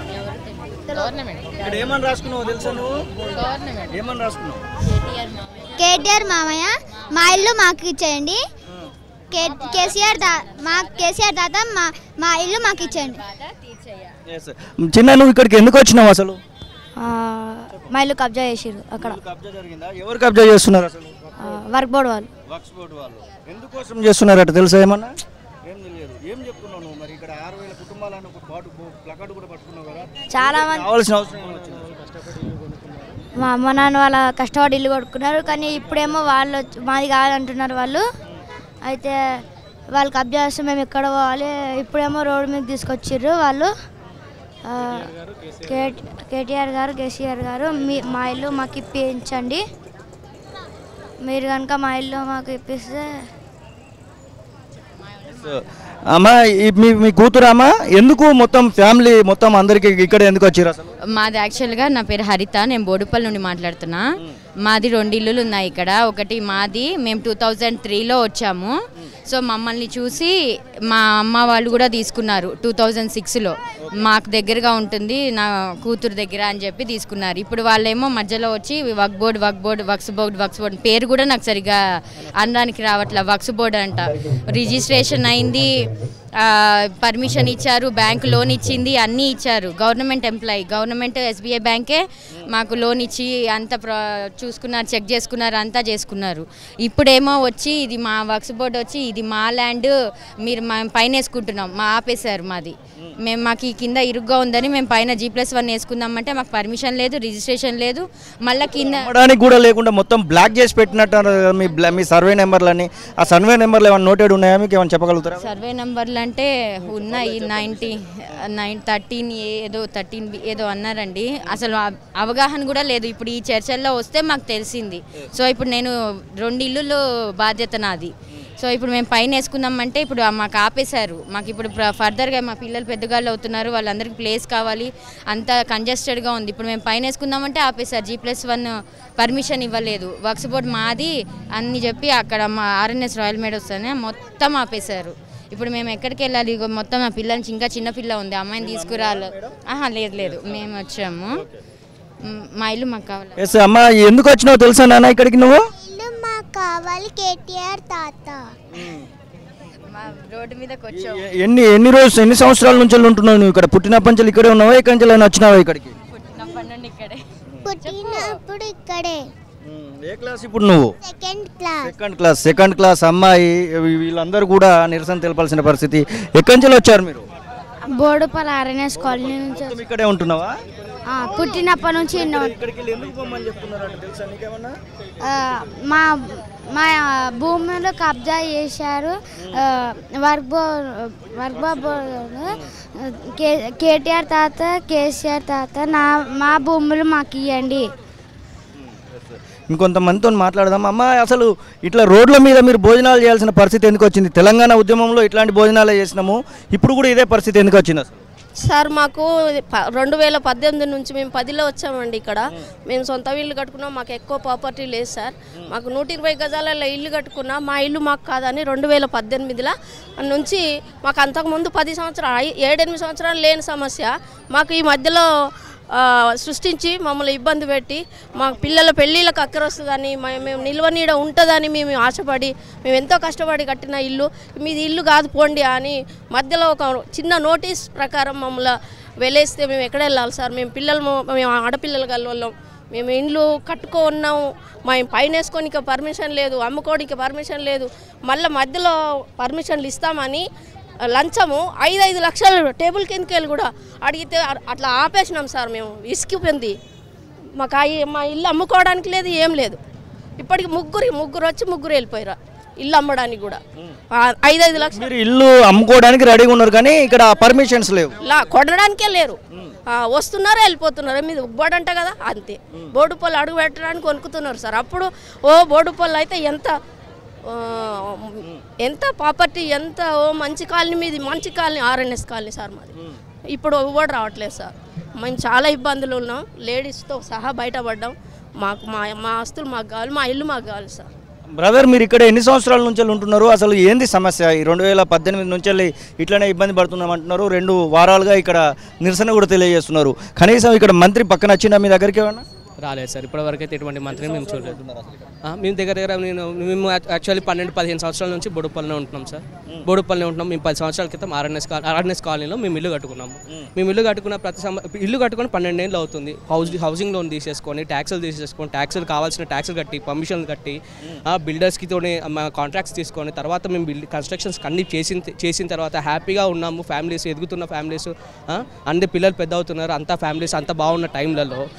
ఇక్కడ ఏమని రాసుకున్నావు తెలుసా నువ్వు ఏమని రాసుకున్నావు కేటీఆర్ మామయ్య మా ఇల్లు మాకు ఇచ్చేయండి కే కేసీఆర్ దా మా కేసీఆర్ తాత మా మా ఇల్లు మాకు ఇచ్చేయండి Yes. చిన్న నువ్వు ఇక్కడికి ఎందుకు వచ్చినావు అసలు మా ఇల్లు కబ్జా చేసిర్రు అక్కడ కబ్జా జరిగిందా ఎవరు కబ్జా చేస్తున్నారు అసలు వర్క్ బోర్డ్ వాళ్ళు వక్స్ బోర్డు వాళ్ళు ఎందుకోసం చేస్తున్నారట తెలుసా ఏమన్నా ఏం తెలియదు ఏం చెప్తున్నావు నువ్వు మరి ఇక్కడ ఆరు వేల కుటుంబాలను ఒక పాటు ప్లకార్డు కూడా పట్టుకున్నావు కదా చాలా మంది కావాల్సిన అవసరం ఏమైనా వచ్చిందా? కష్టపడి ఇల్లు కొనుక్కున్నారా? మా అమ్మ నాన్న వాళ్ళ కష్టపడి ఇల్లు కొట్టుకున్నారు కానీ ఇప్పుడేమో వాళ్ళు వచ్చి- మాది కావాలంటున్నారు వాళ్ళు అయితే వాళ్ళు కబ్జా చేస్తే మేము ఎక్కడ పోవాలి ఇప్పుడేమో రోడ్డు మీద తీసుకొచ్చిర్రు వాళ్ళు ఆ, కేట్ కేటీఆర్ గారు కేసీఆర్ గారు మీ మా ఇల్లు మాకు ఇప్పించండి మీరు కనుక మా ఇల్లు మాకు ఇప్పిస్తే అమ్మా ఈ మీ మీ కూతురు అమ్మా ఎందుకు మొత్తం ఫ్యామిలీ మొత్తం అందరికి ఇక్కడ ఎందుకు వచ్చారు అసలు మాది యాక్చువల్గా నా పేరు హరిత నేను బోడుపల్లి నుండి మాట్లాడుతున్నా మాది రెండు ఇల్లులు ఉన్నాయి ఇక్కడ ఒకటి మాది మేము టూ థౌజండ్ త్రీలో వచ్చాము సో మమ్మల్ని చూసి మా అమ్మ వాళ్ళు కూడా తీసుకున్నారు టూ థౌజండ్ సిక్స్లో మాకు దగ్గరగా ఉంటుంది నా కూతురు దగ్గర అని చెప్పి తీసుకున్నారు ఇప్పుడు వాళ్ళేమో మధ్యలో వచ్చి Waqf board Waqf board Waqf board Waqf board పేరు కూడా నాకు సరిగా అనడానికి రావట్లే వక్స్ బోర్డ్ అంట రిజిస్ట్రేషన్ అయింది పర్మిషన్ ఇచ్చారు బ్యాంక్ లోన్ ఇచ్చింది అన్నీ ఇచ్చారు గవర్నమెంట్ ఎంప్లాయీ గవర్నమెంట్ ఎస్బీఐ బ్యాంకే మాకు లోన్ ఇచ్చి అంత ప్ర- చూసుకున్నారు చెక్ చేసుకున్నారు అంతా చేసుకున్నారు ఇప్పుడేమో వచ్చి ఇది మా వర్క్స్ బోర్డ్ వచ్చి ఇది మా ల్యాండ్ మీరు మా పైన వేసుకుంటున్నాం మా ఆపేశారు మాది మేము మాకు ఈ కింద ఇరుగ్గా ఉందని మేము పైన జీ ప్లస్ వన్ వేసుకుందామంటే మాకు పర్మిషన్ లేదు రిజిస్ట్రేషన్ లేదు మళ్ళీ కింద అమ్మడానికి కూడా లేకుండా మొత్తం బ్లాక్ చేసి పెట్టినట్టు అన్నారు కదా మీ బ్లా- మీ సర్వే నెంబర్లని ఆ సర్వే నెంబర్లు ఏమైనా నోటెడ్ ఉన్నాయా మీకు ఏమైనా చెప్పగలుగుతారా సర్వే నంబర్లు అంటే ఉన్నాయి నైంటీ నైన్ థర్టీన్ ఏదో థర్టీన్ ఏదో అన్నారండి అసలు అవ- అవగాహన కూడా లేదు ఇప్పుడు ఈ చర్చల్లో వస్తే మాకు తెలిసింది సో ఇప్పుడు నేను రెండు ఇల్లులు బాధ్యత నాది సో ఇప్పుడు మేము పైన వేసుకుందామంటే ఇప్పుడు ఆ మాకు ఆపేశారు మాకు ఇప్పుడు ప్ర- ఫర్దర్గా మా పిల్లలు పెద్దగాళ్ళు అవుతున్నారు వాళ్ళందరికీ ప్లేస్ కావాలి అంత కంజెస్టెడ్గా ఉంది ఇప్పుడు మేము పైన వేసుకుందామంటే ఆపేశారు జీ ప్లస్ వన్ పర్మిషన్ ఇవ్వలేదు వర్క్స్ బోర్డ్ మాది అని చెప్పి అక్కడ మా ఆర్ఎన్ఎస్ రాయల్ మేడోస్ అని మొత్తం ఆపేశారు ఇప్పుడు మేము ఎక్కడికి వెళ్ళాలి ఇగో మొత్తం మా పిల్ల నుంచి ఇంకా చిన్న పిల్ల ఉంది అమ్మాయిని తీసుకురాలి ఆహా లేదు లేదు మేము వచ్చాము మ్, మా ఇల్లు మాకు కావాలి ఎస్ అమ్మా ఎందుకు వచ్చినావు తెలుసా నాన్న ఇక్కడికి నువ్వు ఇల్లు మాకు కావాలి కేటీఆర్ తాత మా రోడ్డు మీదకి వచ్చాము ఎ- ఎన్ని ఎన్ని రోజులు ఎన్ని సంవత్సరాల నుంచి ఉంటున్నావు నువ్వు ఇక్కడ పుట్టినప్పటి నుంచి ఇక్కడే ఉన్నావా ఇక్కడి నుంచి అయినా వచ్చినావా ఇక్కడికి పుట్టినప్పటి నుండి ఇక్కడే పుట్టినప్పుడు ఇక్కడే ఏ క్లాస్ ఇప్పుడు నువ్వు second class second class second class అమ్మాయి వీ- వీళ్ళందరూ కూడా నిరసన తెలపాల్సిన పరిస్థితి ఎక్కడి నుంచి వచ్చారు మీరు బోడుపల్ ఆర్ఎన్ఎస్ కాలనీ నుంచి మొత్తం ఇక్కడే ఉంటున్నావా ఆ, పుట్టినప్పటి నుంచి ఎన్నో ఇక్కడికి వెళ్ళి ఎందుకు పోమని చెప్తున్నారంట తెలుసా నీకేమన్నా ఆ, మా మా భూమిలో కబ్జా చేశారు ఆ, వర్క్ బో వర్క్ బోర్డు కే కేటీఆర్ తాత కేసీఆర్ తాత నా మా భూములు మాకు ఇవ్వండి ఇంకొంతమందితో మాట్లాడదాం అమ్మ అసలు ఇట్లా రోడ్ల మీద మీరు భోజనాలు చేయాల్సిన పరిస్థితి ఎందుకు వచ్చింది తెలంగాణ ఉద్యమంలో ఇట్లాంటి భోజనాలే చేసినాము ఇప్పుడు కూడా ఇదే పరిస్థితి ఎందుకు వచ్చింది అసలు సార్ మాకు ప- రెండు వేల పద్దెనిమిది నుంచి మేము పదిలో వచ్చామండి ఇక్కడ మేము సొంత ఇల్లు కట్టుకున్నాం మాకు ఎక్కువ ప్రాపర్టీ లేదు సార్ మాకు నూట ఇరవై గజాలలో ఇల్లు కట్టుకున్నా మా ఇల్లు మాకు కాదని రెండు వేల పద్దెనిమిదిలో నుంచి మాకు అంతకుముందు పది సంవత్సరాలు ఐ- ఏడెనిమిది సంవత్సరాలు లేని సమస్య మాకు ఈ మధ్యలో ఆ, సృష్టించి మమ్మల్ని ఇబ్బంది పెట్టి మా పిల్లల పెళ్ళిళ్ళకి అక్కర వస్తుందని మ- మేము నిల్వ నీడ ఉంటుందని మేము ఆశపడి మేము ఎంతో కష్టపడి కట్టిన ఇల్లు మీది ఇల్లు కాదు పోండి అని మధ్యలో ఒక చిన్న నోటీస్ ప్రకారం మమ్మల్ని వెళ్ళేస్తే మేము ఎక్కడ వెళ్ళాలి సార్ మేము పిల్లలు మేము ఆడపిల్లలు గల్లోళ్ళం మేము ఇండ్లు కట్టుకో ఉన్నాము మేము పైన వేసుకోనికి పర్మిషన్ లేదు అమ్ముకోవడానికి పర్మిషన్ లేదు మళ్ళీ మధ్యలో పర్మిషన్లు ఇస్తామని లంచము ఐదు ఐదు లక్షలు టేబుల్ కిందకి వెళ్ళి కూడా అడిగితే అ- అట్లా ఆపేసినాం సార్ మేము ఇసుకిపోయింది మాకు ఆ ఇ- మా ఇల్లు అమ్ముకోవడానికి లేదు ఏం లేదు ఇప్పటికి ముగ్గురు ముగ్గురు వచ్చి ముగ్గురు వెళ్ళిపోయారు ఇల్లు అమ్మడానికి కూడా ఆ ఐదు ఐదు లక్షలు మీరు ఇల్లు అమ్ముకోవడానికి రెడీగా ఉన్నారు కానీ ఇక్కడ పర్మిషన్స్ లేవు లా కొనడానికే లేరు ఆ, వస్తున్నారు వెళ్ళిపోతున్నారు మీద బోర్డు అంట కదా అంతే బోర్డు పళ్ళు అడుగు పెట్టడానికి కొనుక్కుతున్నారు సార్ అప్పుడు ఓ బోర్డు పళ్ళు అయితే ఎంత ఆ, ఎంత ప్రాపర్టీ ఎంత ఓ మంచి కాలనీ మీది మంచి కాలనీ ఆర్ఎన్ఎస్ కాలనీ సార్ మాది ఇప్పుడు కూడా రావట్లేదు సార్ మేము చాలా ఇబ్బందులు ఉన్నాం లేడీస్తో సహా బయటపడ్డాం మాకు మా మా ఆస్తులు మాకు కావాలి మా ఇల్లు మాకు కావాలి సార్ బ్రదర్ మీరు ఇక్కడ ఎన్ని సంవత్సరాల నుంచి ఉంటున్నారు అసలు ఏంది సమస్య ఈ రెండు వేల పద్దెనిమిది నుంచి వెళ్ళి ఇట్లనే ఇబ్బంది పడుతున్నాం అంటున్నారు రెండు వారాలుగా ఇక్కడ నిరసన కూడా తెలియజేస్తున్నారు కనీసం ఇక్కడ మంత్రి పక్కన వచ్చిన మీ దగ్గరికి ఏమన్నా రాలేదు సార్ ఇప్పటివరకు అయితే ఎటువంటి మంత్రిని మేము చూడలేదు ఆ, మేము దగ్గర దగ్గర నేను మేము యాక్చువల్లీ పన్నెండు పదిహేను సంవత్సరాల నుంచి బొడుపల్లిలో ఉంటున్నాం సార్ బొడుపల్లిలో ఉంటున్నాం మేము పది సంవత్సరాల క్రితం ఆర్ఎన్ఎస్ కాలనీ ఆర్ఎన్ఎస్ కాలనీలో మేము ఇల్లు కట్టుకున్నాము మేము ఇల్లు కట్టుకున్న ప్రతి సంవ ఇల్లు కట్టుకొని పన్నెండేళ్ళు అవుతుంది హౌస్ హౌసింగ్ లోన్ తీసేసుకొని ట్యాక్సులు తీసేసుకొని ట్యాక్సులు కావాల్సిన ట్యాక్సులు కట్టి పర్మిషన్లు కట్టి ఆ బిల్డర్స్కి తోని మా కాంట్రాక్ట్స్ తీసుకొని తర్వాత మేము బిల్డ్ కన్స్ట్రక్షన్స్ అన్ని చేసిన చేసిన తర్వాత హ్యాపీగా ఉన్నాము ఫ్యామిలీస్ ఎదుగుతున్న ఫ్యామిలీస్ అన్ని పిల్లలు పెద్ద అవుతున్నారు అంతా ఫ్యామిలీస్ అంతా బాగున్న టైంలలో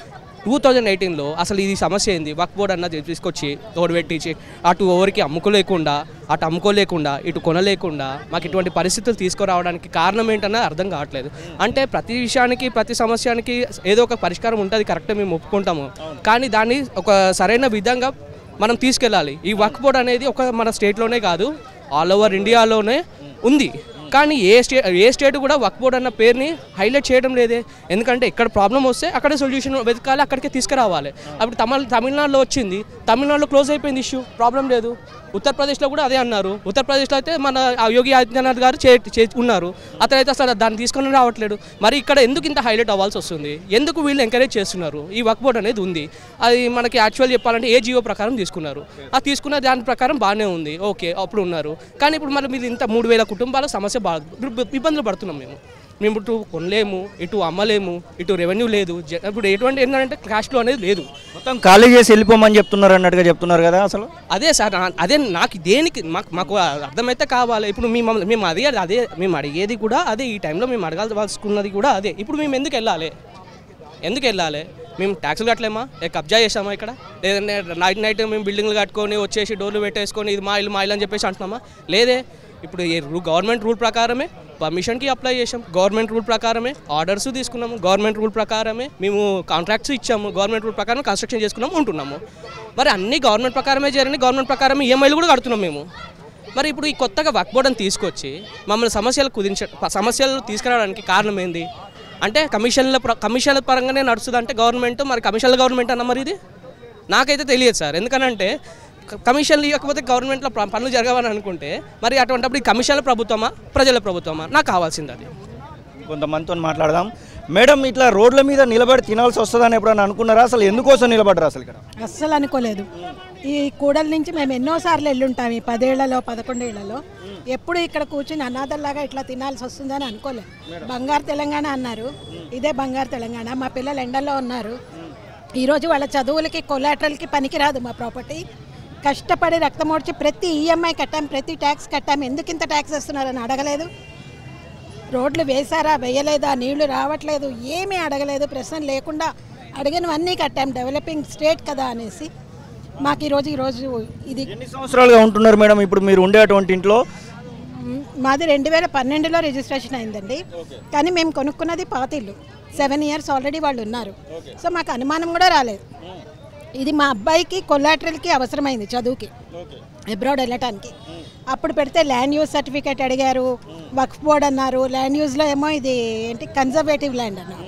టూ థౌజండ్ ఎయిటీన్లో అసలు ఇది సమస్య ఏంది వక్ బోర్డ్ అన్నది తీసుకొచ్చి తోడు పెట్టించి అటు ఎవరికి అమ్ముకోలేకుండా అటు అమ్ముకోలేకుండా ఇటు కొనలేకుండా మాకు ఇటువంటి పరిస్థితులు తీసుకురావడానికి కారణం ఏంటన్నది అర్థం కావట్లేదు అంటే ప్రతి విషయానికి ప్రతి సమస్యానికి ఏదో ఒక పరిష్కారం ఉంటుంది కరెక్టే మేము ఒప్పుకుంటాము కానీ దాన్ని ఒక సరైన విధంగా మనం తీసుకెళ్ళాలి ఈ వర్క్ బోర్డ్ అనేది ఒక మన స్టేట్లోనే కాదు ఆల్ ఓవర్ ఇండియాలోనే ఉంది కానీ ఏ స్టే ఏ స్టేట్ కూడా వర్క్ బోర్డ్ అన్న పేరుని హైలైట్ చేయడం లేదే ఎందుకంటే ఎక్కడ ప్రాబ్లం వస్తే అక్కడే సొల్యూషన్ వెతకాలి అక్కడికే తీసుకురావాలి అప్పుడు తమిళ తమిళనాడులో వచ్చింది తమిళనాడులో క్లోజ్ అయిపోయింది ఇష్యూ ప్రాబ్లం లేదు ఉత్తరప్రదేశ్లో కూడా అదే అన్నారు ఉత్తరప్రదేశ్లో అయితే మన ఆ యోగి ఆదిత్యనాథ్ గారు చే చే- ఉన్నారు అతనైతే అసలు దాన్ని తీసుకొని రావట్లేదు మరి ఇక్కడ ఎందుకు ఇంత హైలైట్ అవ్వాల్సి వస్తుంది ఎందుకు వీళ్ళు ఎంకరేజ్ చేస్తున్నారు ఈ వర్క్ బోర్డ్ అనేది ఉంది అది మనకి యాక్చువల్ చెప్పాలంటే ఏ జియో ప్రకారం తీసుకున్నారు ఆ తీసుకున్న దాని ప్రకారం బాగానే ఉంది ఓకే అప్పుడు ఉన్నారు కానీ ఇప్పుడు మరి మీరు ఇంత మూడు వేల కుటుంబాల సమస్య బాగా ఇబ్బందులు పడుతున్నాం మేము మేము ఇటు కొనలేము ఇటు అమ్మలేము ఇటు రెవెన్యూ లేదు జ- ఇప్పుడు ఎటువంటి ఏంటంటే క్యాష్ ఫ్లో అనేది లేదు మొత్తం ఖాళీ చేసి వెళ్ళిపోమని చెప్తున్నారు అన్నట్టుగా చెప్తున్నారు కదా అసలు అదే సార్ నా- అదే నాకు దేనికి మాకు మాకు అర్థమైతే కావాలి ఇప్పుడు మేము మేము అదే అదే మేము అడిగేది కూడా అదే ఈ టైంలో మేము అడగాల్సుకున్నది కూడా అదే ఇప్పుడు మేము ఎందుకు వెళ్ళాలి ఎందుకు వెళ్ళాలి మేము ట్యాక్సులు కట్టలేమా ఏ కబ్జా చేసామా ఇక్కడ లేదంటే నైట్ నైట్ మేము బిల్డింగ్లు కట్టుకొని వచ్చేసి డోర్లు పెట్టేసుకొని ఇది మా ఇల్లు మా ఇల్లు అని చెప్పేసి అంటున్నామా లేదే ఇప్పుడు ఈ రూ గవర్నమెంట్ రూల్ ప్రకారమే పర్మిషన్కి అప్లై చేసాం గవర్నమెంట్ రూల్ ప్రకారమే ఆర్డర్స్ తీసుకున్నాము గవర్నమెంట్ రూల్ ప్రకారమే మేము కాంట్రాక్ట్స్ ఇచ్చాము గవర్నమెంట్ రూల్ ప్రకారం కన్స్ట్రక్షన్ చేసుకున్నాము ఉంటున్నాము మరి అన్ని గవర్నమెంట్ ప్రకారమే జరిగినాయి గవర్నమెంట్ ప్రకారమే ఈఎంఐలు కూడా కడుతున్నాం మేము మరి ఇప్పుడు ఈ కొత్తగా వర్క్ బోర్డుని తీసుకొచ్చి మమ్మల్ని సమస్యలు కుదించ సమస్యలు తీసుకురావడానికి కారణం ఏంది అంటే కమిషన్ల ప్ర- కమిషన్ల పరంగానే నడుస్తుంది అంటే గవర్నమెంట్ మరి కమిషన్ల గవర్నమెంట్ అన్న మరి ఇది నాకైతే తెలియదు సార్ ఎందుకనంటే క- కమిషన్లు ఇవ్వకపోతే గవర్నమెంట్లో ప- పనులు జరగవని అనుకుంటే మరి అటువంటిప్పుడు ఈ కమిషన్ల ప్రభుత్వమా ప్రజల ప్రభుత్వమా నాకు కావాల్సింది అది కొంతమందితో మాట్లాడదాం మేడం ఇట్లా రోడ్ల మీద నిలబడి తినాల్సి వస్తుందని ఎప్పుడైనా అనుకున్నారా అసలు ఎందుకోసం నిలబడరు అసలు ఇక్కడ అస్సలు అనుకోలేదు ఈ కూడల నుంచి మేము ఎన్నోసార్లు వెళ్ళుంటాం ఈ పదేళ్లలో పదకొండేళ్లలో ఎప్పుడు ఇక్కడ కూర్చుని అనాథల్లాగా ఇట్లా తినాల్సి వస్తుందని అనుకోలేదు బంగారు తెలంగాణ అన్నారు ఇదే బంగారు తెలంగాణ మా పిల్లలు ఎండల్లో ఉన్నారు ఈరోజు వాళ్ళ చదువులకి కొలాటరల్కి పనికిరాదు మా ప్రాపర్టీ కష్టపడి రక్తమోడ్చి ప్రతి ఈఎంఐ కట్టాం ప్రతి ట్యాక్స్ కట్టాం ఎందుకు ఇంత ట్యాక్స్ వేస్తున్నారని అడగలేదు రోడ్లు వేశారా వేయలేదా నీళ్లు రావట్లేదు ఏమీ అడగలేదు ప్రశ్న లేకుండా అడిగినవన్నీ కట్టాం డెవలపింగ్ స్టేట్ కదా అనేసి మాకు ఈరోజు ఈరోజు ఇది ఎన్ని సంవత్సరాలుగా ఉంటున్నారు మేడం ఇప్పుడు మీరు ఉండేటువంటి ఇంట్లో మ్, మాది రెండు వేల పన్నెండులో రిజిస్ట్రేషన్ అయిందండి కానీ మేము కొనుక్కున్నది పాత ఇల్లు సెవెన్ ఇయర్స్ ఆల్రెడీ వాళ్ళు ఉన్నారు సో మాకు అనుమానం కూడా రాలేదు ఇది మా అబ్బాయికి కొల్లాటరల్కి అవసరమైంది చదువుకి అబ్రాడ్ వెళ్ళటానికి అప్పుడు పెడితే ల్యాండ్ యూజ్ సర్టిఫికేట్ అడిగారు వక్ఫ్ బోర్డ్ అన్నారు ల్యాండ్ యూజ్లో ఏమో ఇది ఏంటి కన్జర్వేటివ్ ల్యాండ్ అన్నారు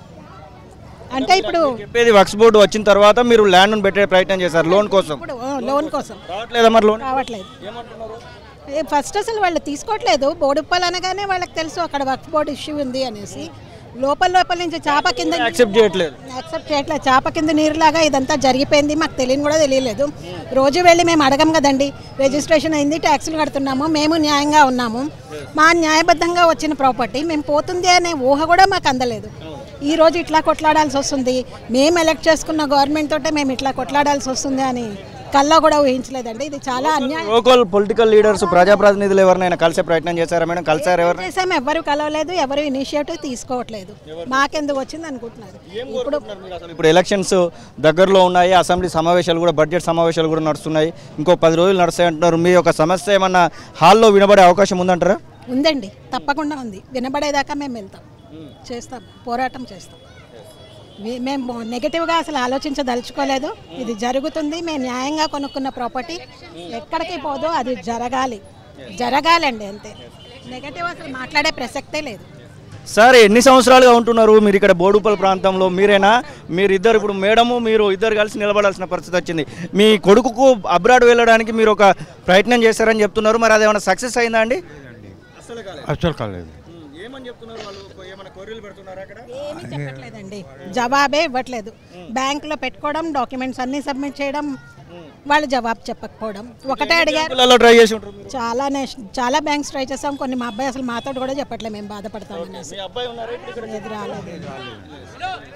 అంటే ఇప్పుడు చెప్పేది వక్స్ బోర్డు వచ్చిన తర్వాత మీరు ల్యాండ్ పెట్టే ప్రయత్నం చేశారు లోన్ కోసం ఇప్పుడు లోన్ కోసం రావట్లేదా మరి లోన్ రావట్లేదు ఏ, ఫస్ట్ అసలు వాళ్ళు తీసుకోవట్లేదు బోడుప్పలు అనగానే వాళ్ళకి తెలుసు అక్కడ వర్క్ బోర్డు ఇష్యూ ఉంది అనేసి లోపల లోపల నుంచి చాప కింద యాక్సెప్ట్ చేయట్లేదు యాక్సెప్ట్ చేయట్లేదు చాప కింద నీరులాగా ఇదంతా జరిగిపోయింది మాకు తెలియని కూడా తెలియలేదు రోజు వెళ్ళి మేము అడగం కదండి రిజిస్ట్రేషన్ అయింది ట్యాక్సులు కడుతున్నాము మేము న్యాయంగా ఉన్నాము మా న్యాయబద్ధంగా వచ్చిన ప్రాపర్టీ మేము పోతుంది అనే ఊహ కూడా మాకు అందలేదు ఈ రోజు ఇట్లా కొట్లాడాల్సి వస్తుంది మేము ఎలక్ట్ చేసుకున్న గవర్నమెంట్ తోటే మేము ఇట్లా కొట్లాడాల్సి వస్తుంది అని కల్లా కూడా ఊహించలేదండి ఇది చాలా అన్యాయం లోకల్ పొలిటికల్ లీడర్స్ ప్రజాప్రతినిధులు ఎవరినైనా కలిసే ప్రయత్నం చేశారా మేడం కలిసారు ఎవరు చేసాం ఎవరు కలవలేదు ఎవరు ఇనిషియేటివ్ తీసుకోవట్లేదు మాకెందుకు వచ్చింది అనుకుంటున్నారు ఇప్పుడు ఇప్పుడు ఎలక్షన్స్ దగ్గరలో ఉన్నాయి అసెంబ్లీ సమావేశాలు కూడా బడ్జెట్ సమావేశాలు కూడా నడుస్తున్నాయి ఇంకో పది రోజులు నడుస్తాయి అంటున్నారు మీ యొక్క సమస్య ఏమన్నా హాల్లో వినబడే అవకాశం ఉందంటారా ఉందండి తప్పకుండా ఉంది వినబడేదాకా మేము వెళ్తాం చేస్తాం పోరాటం చేస్తాం మే- మేము నెగిటివ్గా అసలు ఆలోచించదలుచుకోలేదు ఇది జరుగుతుంది మేము న్యాయంగా కొనుక్కున్న ప్రాపర్టీ ఎక్కడికి పోదో అది జరగాలి జరగాలండి అంతే నెగటివ్ అసలు మాట్లాడే ప్రసక్తే లేదు సార్ ఎన్ని సంవత్సరాలుగా ఉంటున్నారు మీరు ఇక్కడ బోడుపల్ ప్రాంతంలో మీరేనా మీరు ఇద్దరు ఇప్పుడు మేడము మీరు ఇద్దరు కలిసి నిలబడాల్సిన పరిస్థితి వచ్చింది మీ కొడుకుకు అబ్రాడ్ వెళ్ళడానికి మీరు ఒక ప్రయత్నం చేశారని చెప్తున్నారు మరి అది ఏమైనా సక్సెస్ అయిందా అండి అసలు కాలేదు ఏమని చెప్తున్నారు వాళ్ళు ఏమైనా కొర్రీలు పెడుతున్నారా అక్కడ ఏమీ చెప్పట్లేదండి జవాబే ఇవ్వట్లేదు బ్యాంకులో పెట్టుకోవడం డాక్యుమెంట్స్ అన్నీ సబ్మిట్ చేయడం వాళ్ళు జవాబు చెప్పకపోవడం ఒకటే అడిగారు బ్యాంకులలో ట్రై చేసి ఉంటారు మీరు? చాలా నేష్- చాలా బ్యాంక్స్ ట్రై చేసాం కొన్ని మా అబ్బాయి అసలు మాతో కూడా చెప్పట్లేదు మేము బాధపడతాం అనేసి మీ అబ్బాయి ఉన్నారా ఇప్పుడు ఇక్కడ? ఏది రాలేదు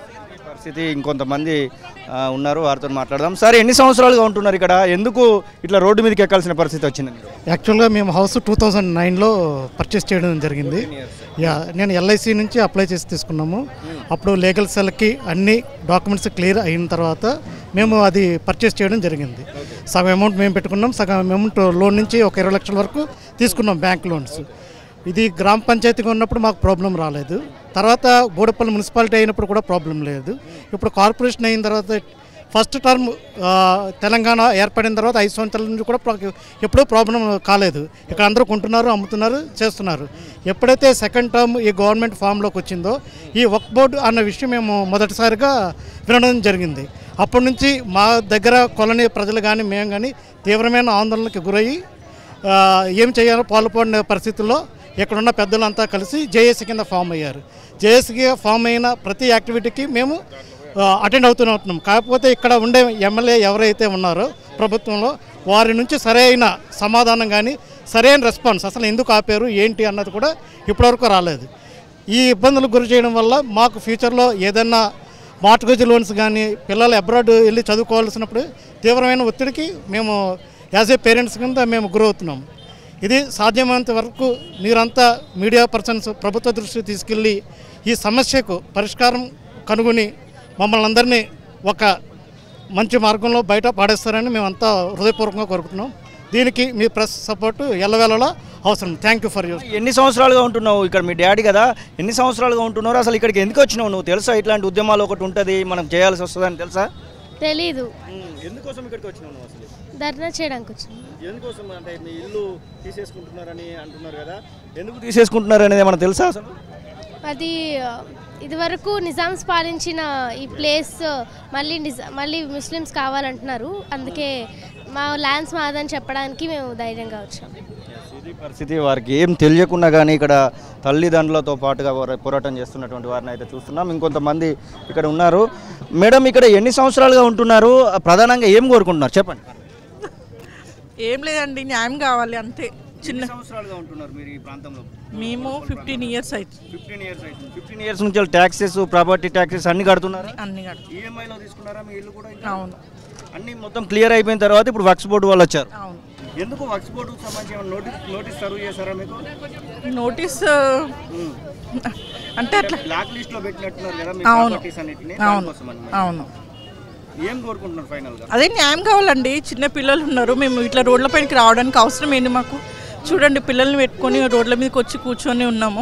పరిస్థితి ఇంకొంతమంది ఆ, ఉన్నారు వారితో మాట్లాడదాం సార్ ఎన్ని సంవత్సరాలుగా ఉంటున్నారు ఇక్కడ ఎందుకు ఇట్లా రోడ్డు మీదకి ఎక్కాల్సిన పరిస్థితి వచ్చింది మీరు యాక్చువల్గా మేము హౌస్ టూ థౌజండ్ నైన్లో పర్చేస్ చేయడం జరిగింది యా నేను ఎల్ఐసి నుంచి అప్లై చేసి తీసుకున్నాము అప్పుడు లీగల్ సెల్కి అన్ని డాక్యుమెంట్స్ క్లియర్ అయిన తర్వాత మేము అది పర్చేస్ చేయడం జరిగింది సగం అమౌంట్ మేము పెట్టుకున్నాం సగం అమౌంట్ లోన్ నుంచి ఒక ఇరవై లక్షల వరకు తీసుకున్నాం బ్యాంక్ లోన్స్ ఇది గ్రామ పంచాయతీగా ఉన్నప్పుడు మాకు ప్రాబ్లం రాలేదు తర్వాత బోడపల్లి మున్సిపాలిటీ అయినప్పుడు కూడా ప్రాబ్లం లేదు ఇప్పుడు కార్పొరేషన్ అయిన తర్వాత ఫస్ట్ టర్మ్ ఆ, తెలంగాణ ఏర్పడిన తర్వాత ఐదు సంవత్సరాల నుంచి కూడా ప్రా- ఎప్పుడూ ప్రాబ్లం కాలేదు ఇక్కడ అందరూ కొంటున్నారు అమ్ముతున్నారు చేస్తున్నారు ఎప్పుడైతే సెకండ్ టర్మ్ ఈ గవర్నమెంట్ ఫామ్లోకి వచ్చిందో ఈ వర్క్ బోర్డు అన్న విషయం మేము మొదటిసారిగా వినడం జరిగింది అప్పటి నుంచి మా దగ్గర కొలని ప్రజలు కానీ మేము కానీ తీవ్రమైన ఆందోళనకి గురయ్యి ఆ, ఏం చేయాలో పాల్పడిన పరిస్థితుల్లో ఇక్కడున్న పెద్దలంతా కలిసి జేఏసీ కింద ఫామ్ అయ్యారు జేఏసీగా ఫామ్ అయిన ప్రతి యాక్టివిటీకి మేము అటెండ్ అవుతూనే ఉంటున్నాం కాకపోతే ఇక్కడ ఉండే ఎమ్మెల్యే ఎవరైతే ఉన్నారో ప్రభుత్వంలో వారి నుంచి సరైన సమాధానం కానీ సరైన రెస్పాన్స్ అసలు ఎందుకు ఆపారు ఏంటి అన్నది కూడా ఇప్పటివరకు రాలేదు ఈ ఇబ్బందులకు గురి చేయడం వల్ల మాకు ఫ్యూచర్లో ఏదైనా మార్ట్గేజ్ లోన్స్ కానీ పిల్లలు అబ్రాడ్ వెళ్ళి చదువుకోవాల్సినప్పుడు తీవ్రమైన ఒత్తిడికి మేము యాజ్ ఏ పేరెంట్స్ కింద మేము గురవుతున్నాం ఇది సాధ్యమైనంత వరకు మీరంతా మీడియా పర్సన్స్ ప్రభుత్వ దృష్టికి తీసుకెళ్ళి ఈ సమస్యకు పరిష్కారం కనుగొని మమ్మల్ని అందరినీ ఒక మంచి మార్గంలో బయట పాడేస్తారని మేమంతా హృదయపూర్వకంగా కోరుకుంటున్నాం దీనికి మీ ప్రెస్ సపోర్టు ఎల్లవేళలా అవసరం థ్యాంక్ యూ ఫర్ యూర్ ఎన్ని సంవత్సరాలుగా ఉంటున్నావు ఇక్కడ మీ డాడీ కదా ఎన్ని సంవత్సరాలుగా ఉంటున్నారు అసలు ఇక్కడికి ఎందుకు వచ్చినావు నువ్వు తెలుసా ఇట్లాంటి ఉద్యమాలు ఒకటి ఉంటుంది మనం చేయాల్సి వస్తుందని తెలుసా తెలీదు ఎందుకోసం ఇక్కడికి వచ్చినావు నువ్వు అసలు ధర్నా చేయడానికి వచ్చింది ఎందుకోసం అంటే మీ ఇల్లు తీసేసుకుంటున్నారని అంటున్నారు కదా ఎందుకు తీసేసుకుంటున్నారు అనేది ఏమైనా తెలుసా అసలు అది ఆ, ఇదివరకు నిజామ్స్ పాలించిన ఈ ప్లేస్ మళ్ళీ నిజ మళ్ళీ ముస్లిమ్స్ కావాలంటున్నారు అందుకే మా ల్యాండ్స్ మాదని చెప్పడానికి మేము ధైర్యంగా వచ్చాం ఇది పరిస్థితి వారికి ఏం తెలియకుండా కానీ ఇక్కడ తల్లిదండ్రులతో పాటుగా వారు పోరాటం చేస్తున్నటువంటి వారిని అయితే చూస్తున్నాం ఇంకొంతమంది ఇక్కడ ఉన్నారు మేడం ఇక్కడ ఎన్ని సంవత్సరాలుగా ఉంటున్నారు ప్రధానంగా ఏం కోరుకుంటున్నారు చెప్పండి ఏం లేదండి న్యాయం కావాలి అంతే చిన్న సంవత్సరాలుగా ఉంటున్నారు మీరు ఈ ప్రాంతంలో మేము ఫిఫ్టీన్ ఇయర్స్ అయితే ఫిఫ్టీన్ ఇయర్స్ అవుతుంది ఫిఫ్టీన్ ఇయర్స్ నుంచి ట్యాక్సెస్ ప్రాపర్టీ ట్యాక్సెస్ అన్ని కడుతున్నారు అన్ని కడుతున్నాం ఈఎంఐలో తీసుకున్నారా మీ ఇల్లు కూడా అవును అన్ని మొత్తం క్లియర్ అయిపోయిన తర్వాత ఇప్పుడు వర్క్స్ బోర్డు వాళ్ళు వచ్చారు అవును ఎందుకు వర్క్స్ బోర్డుకు సంబంధించిన నోటీస్ నోటీస్ సర్వ్ చేశారా మీకు నోటీస్ అంటే అట్లా బ్లాక్ లిస్ట్ లో పెట్టినట్టున్నారు కదా మీ అవును ప్రాపర్టీస్ అన్నిటిని అవును దానికోసం అన్నమాట. అవును ఏం కోరుకుంటున్నారు ఫైనల్ గా అదే న్యాయం కావాలండి చిన్న పిల్లలు ఉన్నారు మేము ఇట్లా రోడ్ల పైనకి రావడానికి అవసరం ఏంటి మాకు చూడండి పిల్లల్ని పెట్టుకొని రోడ్ల మీదకి వచ్చి కూర్చొని ఉన్నాము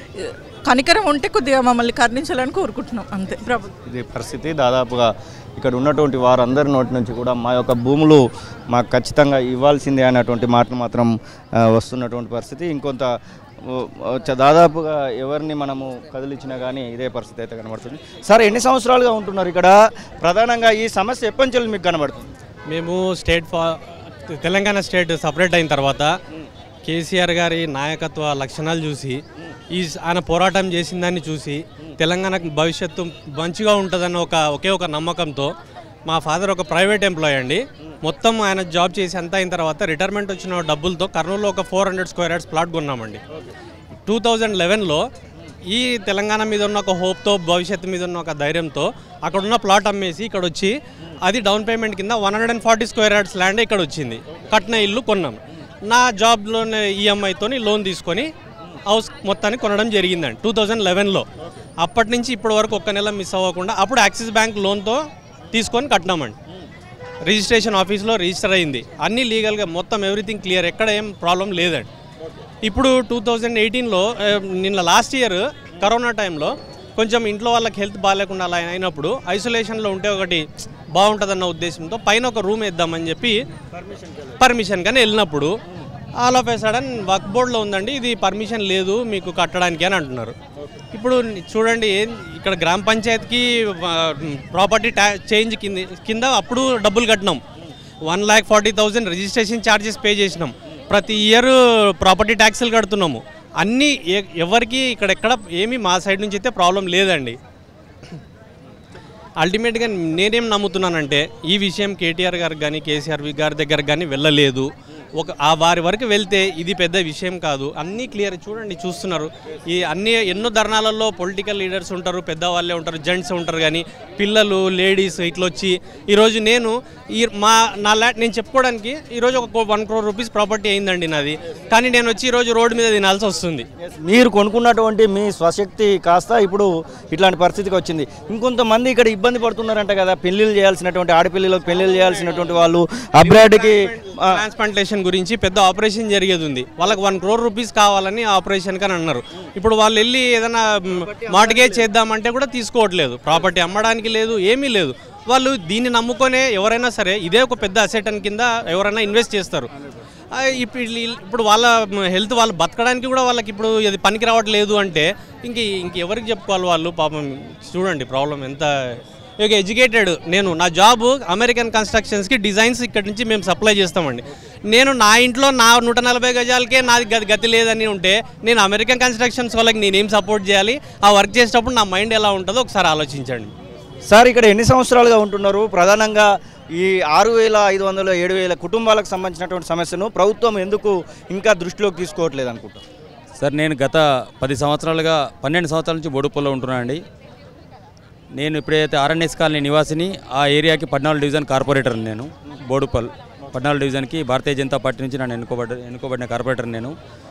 కనికరం ఉంటే కొద్దిగా మమ్మల్ని కరుణించాలని కోరుకుంటున్నాం అంతే ప్రభుత్వం ఇది పరిస్థితి దాదాపుగా ఇక్కడ ఉన్నటువంటి వారందరి నోటి నుంచి కూడా మా యొక్క భూములు మాకు ఖచ్చితంగా ఇవ్వాల్సిందే అనేటువంటి మాటలు మాత్రం ఆ, వస్తున్నటువంటి పరిస్థితి ఇంకొంత ఓ, చ- దాదాపుగా ఎవరిని మనము కదిలించినా కానీ ఇదే పరిస్థితి అయితే కనబడుతుంది సార్ ఎన్ని సంవత్సరాలుగా ఉంటున్నారు ఇక్కడ ప్రధానంగా ఈ సమస్య ఎప్పటి నుంచి మీకు కనబడుతుంది మేము స్టేట్ ఫా తెలంగాణ స్టేట్ సపరేట్ అయిన తర్వాత కేసీఆర్ గారి నాయకత్వ లక్షణాలు చూసి ఈ ఆయన పోరాటం చేసిన దాన్ని చూసి తెలంగాణకు భవిష్యత్తు మంచిగా ఉంటుందన్న ఒక ఒకే ఒక నమ్మకంతో మా ఫాదర్ ఒక ప్రైవేట్ ఎంప్లాయీ అండి మొత్తం ఆయన జాబ్ చేసి అంతా అయిన తర్వాత రిటైర్మెంట్ వచ్చిన డబ్బులతో కర్నూలులో ఒక four hundred square yards plot కొన్నామండి టూ థౌజండ్ లెవెన్లో ఈ తెలంగాణ మీద ఉన్న ఒక హోప్తో భవిష్యత్తు మీద ఉన్న ఒక ధైర్యంతో అక్కడ ఉన్న ప్లాట్ అమ్మేసి ఇక్కడ వచ్చి అది డౌన్ పేమెంట్ కింద one hundred and forty square yards land ఇక్కడ వచ్చింది కట్టిన ఇల్లు కొన్నాం నా జాబ్లోనే ఈఎంఐతోని లోన్ తీసుకొని హౌస్ మొత్తాన్ని కొనడం జరిగిందండి టూ థౌజండ్ లెవెన్లో అప్పటి నుంచి ఇప్పటి వరకు ఒక్క నెల మిస్ అవ్వకుండా అప్పుడు యాక్సిస్ బ్యాంక్ లోన్తో తీసుకొని కట్టినామండి రిజిస్ట్రేషన్ ఆఫీస్లో రిజిస్టర్ అయింది అన్నీ లీగల్గా మొత్తం ఎవ్రీథింగ్ క్లియర్ ఎక్కడ ఏం ప్రాబ్లం లేదండి ఇప్పుడు టూ థౌజండ్ ఎయిటీన్లో నిన్న లాస్ట్ ఇయర్ కరోనా టైంలో కొంచెం ఇంట్లో వాళ్ళకి హెల్త్ బాగాలేకుండా అలా అయినప్పుడు ఐసోలేషన్లో ఉంటే ఒకటి బాగుంటుందన్న ఉద్దేశంతో పైన ఒక రూమ్ వేద్దామని చెప్పి పర్మిషన్ కానీ వెళ్ళినప్పుడు ఆల్ ఆఫ్ ఏ సడన్ వర్క్ బోర్డ్లో ఉందండి ఇది పర్మిషన్ లేదు మీకు కట్టడానికి అని అంటున్నారు ఇప్పుడు చూడండి ఏం ఇక్కడ గ్రామ పంచాయతీకి ప్రాపర్టీ ట్యా చేంజ్ కింద కింద అప్పుడు డబ్బులు కట్టినాం one lakh forty thousand registration charges pay చేసినాం ప్రతి ఇయర్ ప్రాపర్టీ ట్యాక్సులు కడుతున్నాము అన్నీ ఎ- ఎవరికి ఇక్కడ ఎక్కడ ఏమీ మా సైడ్ నుంచి అయితే ప్రాబ్లం లేదండి అల్టిమేట్గా నేనేం నమ్ముతున్నానంటే ఈ విషయం కేటీఆర్ గారికి కానీ కేసీఆర్ గారి దగ్గర కానీ వెళ్ళలేదు ఒక ఆ వారి వరకు వెళ్తే ఇది పెద్ద విషయం కాదు అన్నీ క్లియర్ చూడండి చూస్తున్నారు ఈ అన్ని ఎన్నో ధర్నాలలో పొలిటికల్ లీడర్స్ ఉంటారు పెద్దవాళ్ళే ఉంటారు జెంట్స్ ఉంటారు కానీ పిల్లలు లేడీస్ ఇట్లా వచ్చి ఈరోజు నేను ఈ మా నా ల్యాండ్ నేను చెప్పుకోవడానికి ఈరోజు ఒక వన్ క్రోర్ రూపీస్ ప్రాపర్టీ అయిందండి నాది కానీ నేను వచ్చి ఈరోజు రోడ్డు మీద తినాల్సి వస్తుంది మీరు కొనుక్కున్నటువంటి మీ స్వశక్తి కాస్త ఇప్పుడు ఇట్లాంటి పరిస్థితికి వచ్చింది ఇంకొంతమంది ఇక్కడ ఇబ్బంది పడుతున్నారంట కదా పెళ్లిళ్ళు చేయాల్సినటువంటి ఆడపిల్లలకు పెళ్లిళ్ళు చేయాల్సినటువంటి వాళ్ళు అబ్రాడ్కి ట్రాన్స్ప్లాంటేషన్ గురించి పెద్ద ఆపరేషన్ జరిగేది ఉంది వాళ్ళకి వన్ క్రోర్ రూపీస్ కావాలని ఆపరేషన్ కని అన్నారు ఇప్పుడు వాళ్ళు వెళ్ళి ఏదైనా మార్టిగేజ్ చేద్దామంటే కూడా తీసుకోవట్లేదు ప్రాపర్టీ అమ్మడానికి లేదు ఏమీ లేదు వాళ్ళు దీన్ని నమ్ముకొనే ఎవరైనా సరే ఇదే ఒక పెద్ద అసెట్ అని కింద ఎవరైనా ఇన్వెస్ట్ చేస్తారు ఆ, ఇప్పుడు వీళ్ళు- ఇప్పుడు వాళ్ళ హెల్త్ వాళ్ళు బతకడానికి కూడా వాళ్ళకి ఇప్పుడు ఇది పనికి రావట్లేదు అంటే ఇంక ఇంక ఎవరికి చెప్పుకోవాలి వాళ్ళు పాపం చూడండి ప్రాబ్లం ఎంత ఇక ఎడ్యుకేటెడ్ నేను నా జాబ్ అమెరికన్ కన్స్ట్రక్షన్స్కి డిజైన్స్ ఇక్కడ నుంచి మేము సప్లై చేస్తామండి నేను నా ఇంట్లో నా నూట నలభై గజాలకే నాది గతి గతి లేదని ఉంటే నేను అమెరికన్ కన్స్ట్రక్షన్స్ వాళ్ళకి నేనేం సపోర్ట్ చేయాలి ఆ వర్క్ చేసేటప్పుడు నా మైండ్ ఎలా ఉంటుందో ఒకసారి ఆలోచించండి సార్ ఇక్కడ ఎన్ని సంవత్సరాలుగా ఉంటున్నారు ప్రధానంగా ఈ ఆరు వేల ఐదు వందల ఏడు వేల కుటుంబాలకు సంబంధించినటువంటి సమస్యను ప్రభుత్వం ఎందుకు ఇంకా దృష్టిలోకి తీసుకోవట్లేదు అనుకుంటారు సార్ నేను గత పది సంవత్సరాలుగా పన్నెండు సంవత్సరాల నుంచి బోడుపల్లో ఉంటున్నానండి నేను ఇప్పుడైతే ఆర్ఎన్ఎస్ కాలనీ నివాసిని ఆ ఏరియాకి పద్నాలుగు డివిజన్ కార్పొరేటర్ నేను బోడుపల్ పద్నాలుగు డివిజన్కి భారతీయ జనతా పార్టీ నుంచి నన్ను ఎన్నుకోబడ్డ ఎన్నుకోబడిన కార్పొరేటర్ నేను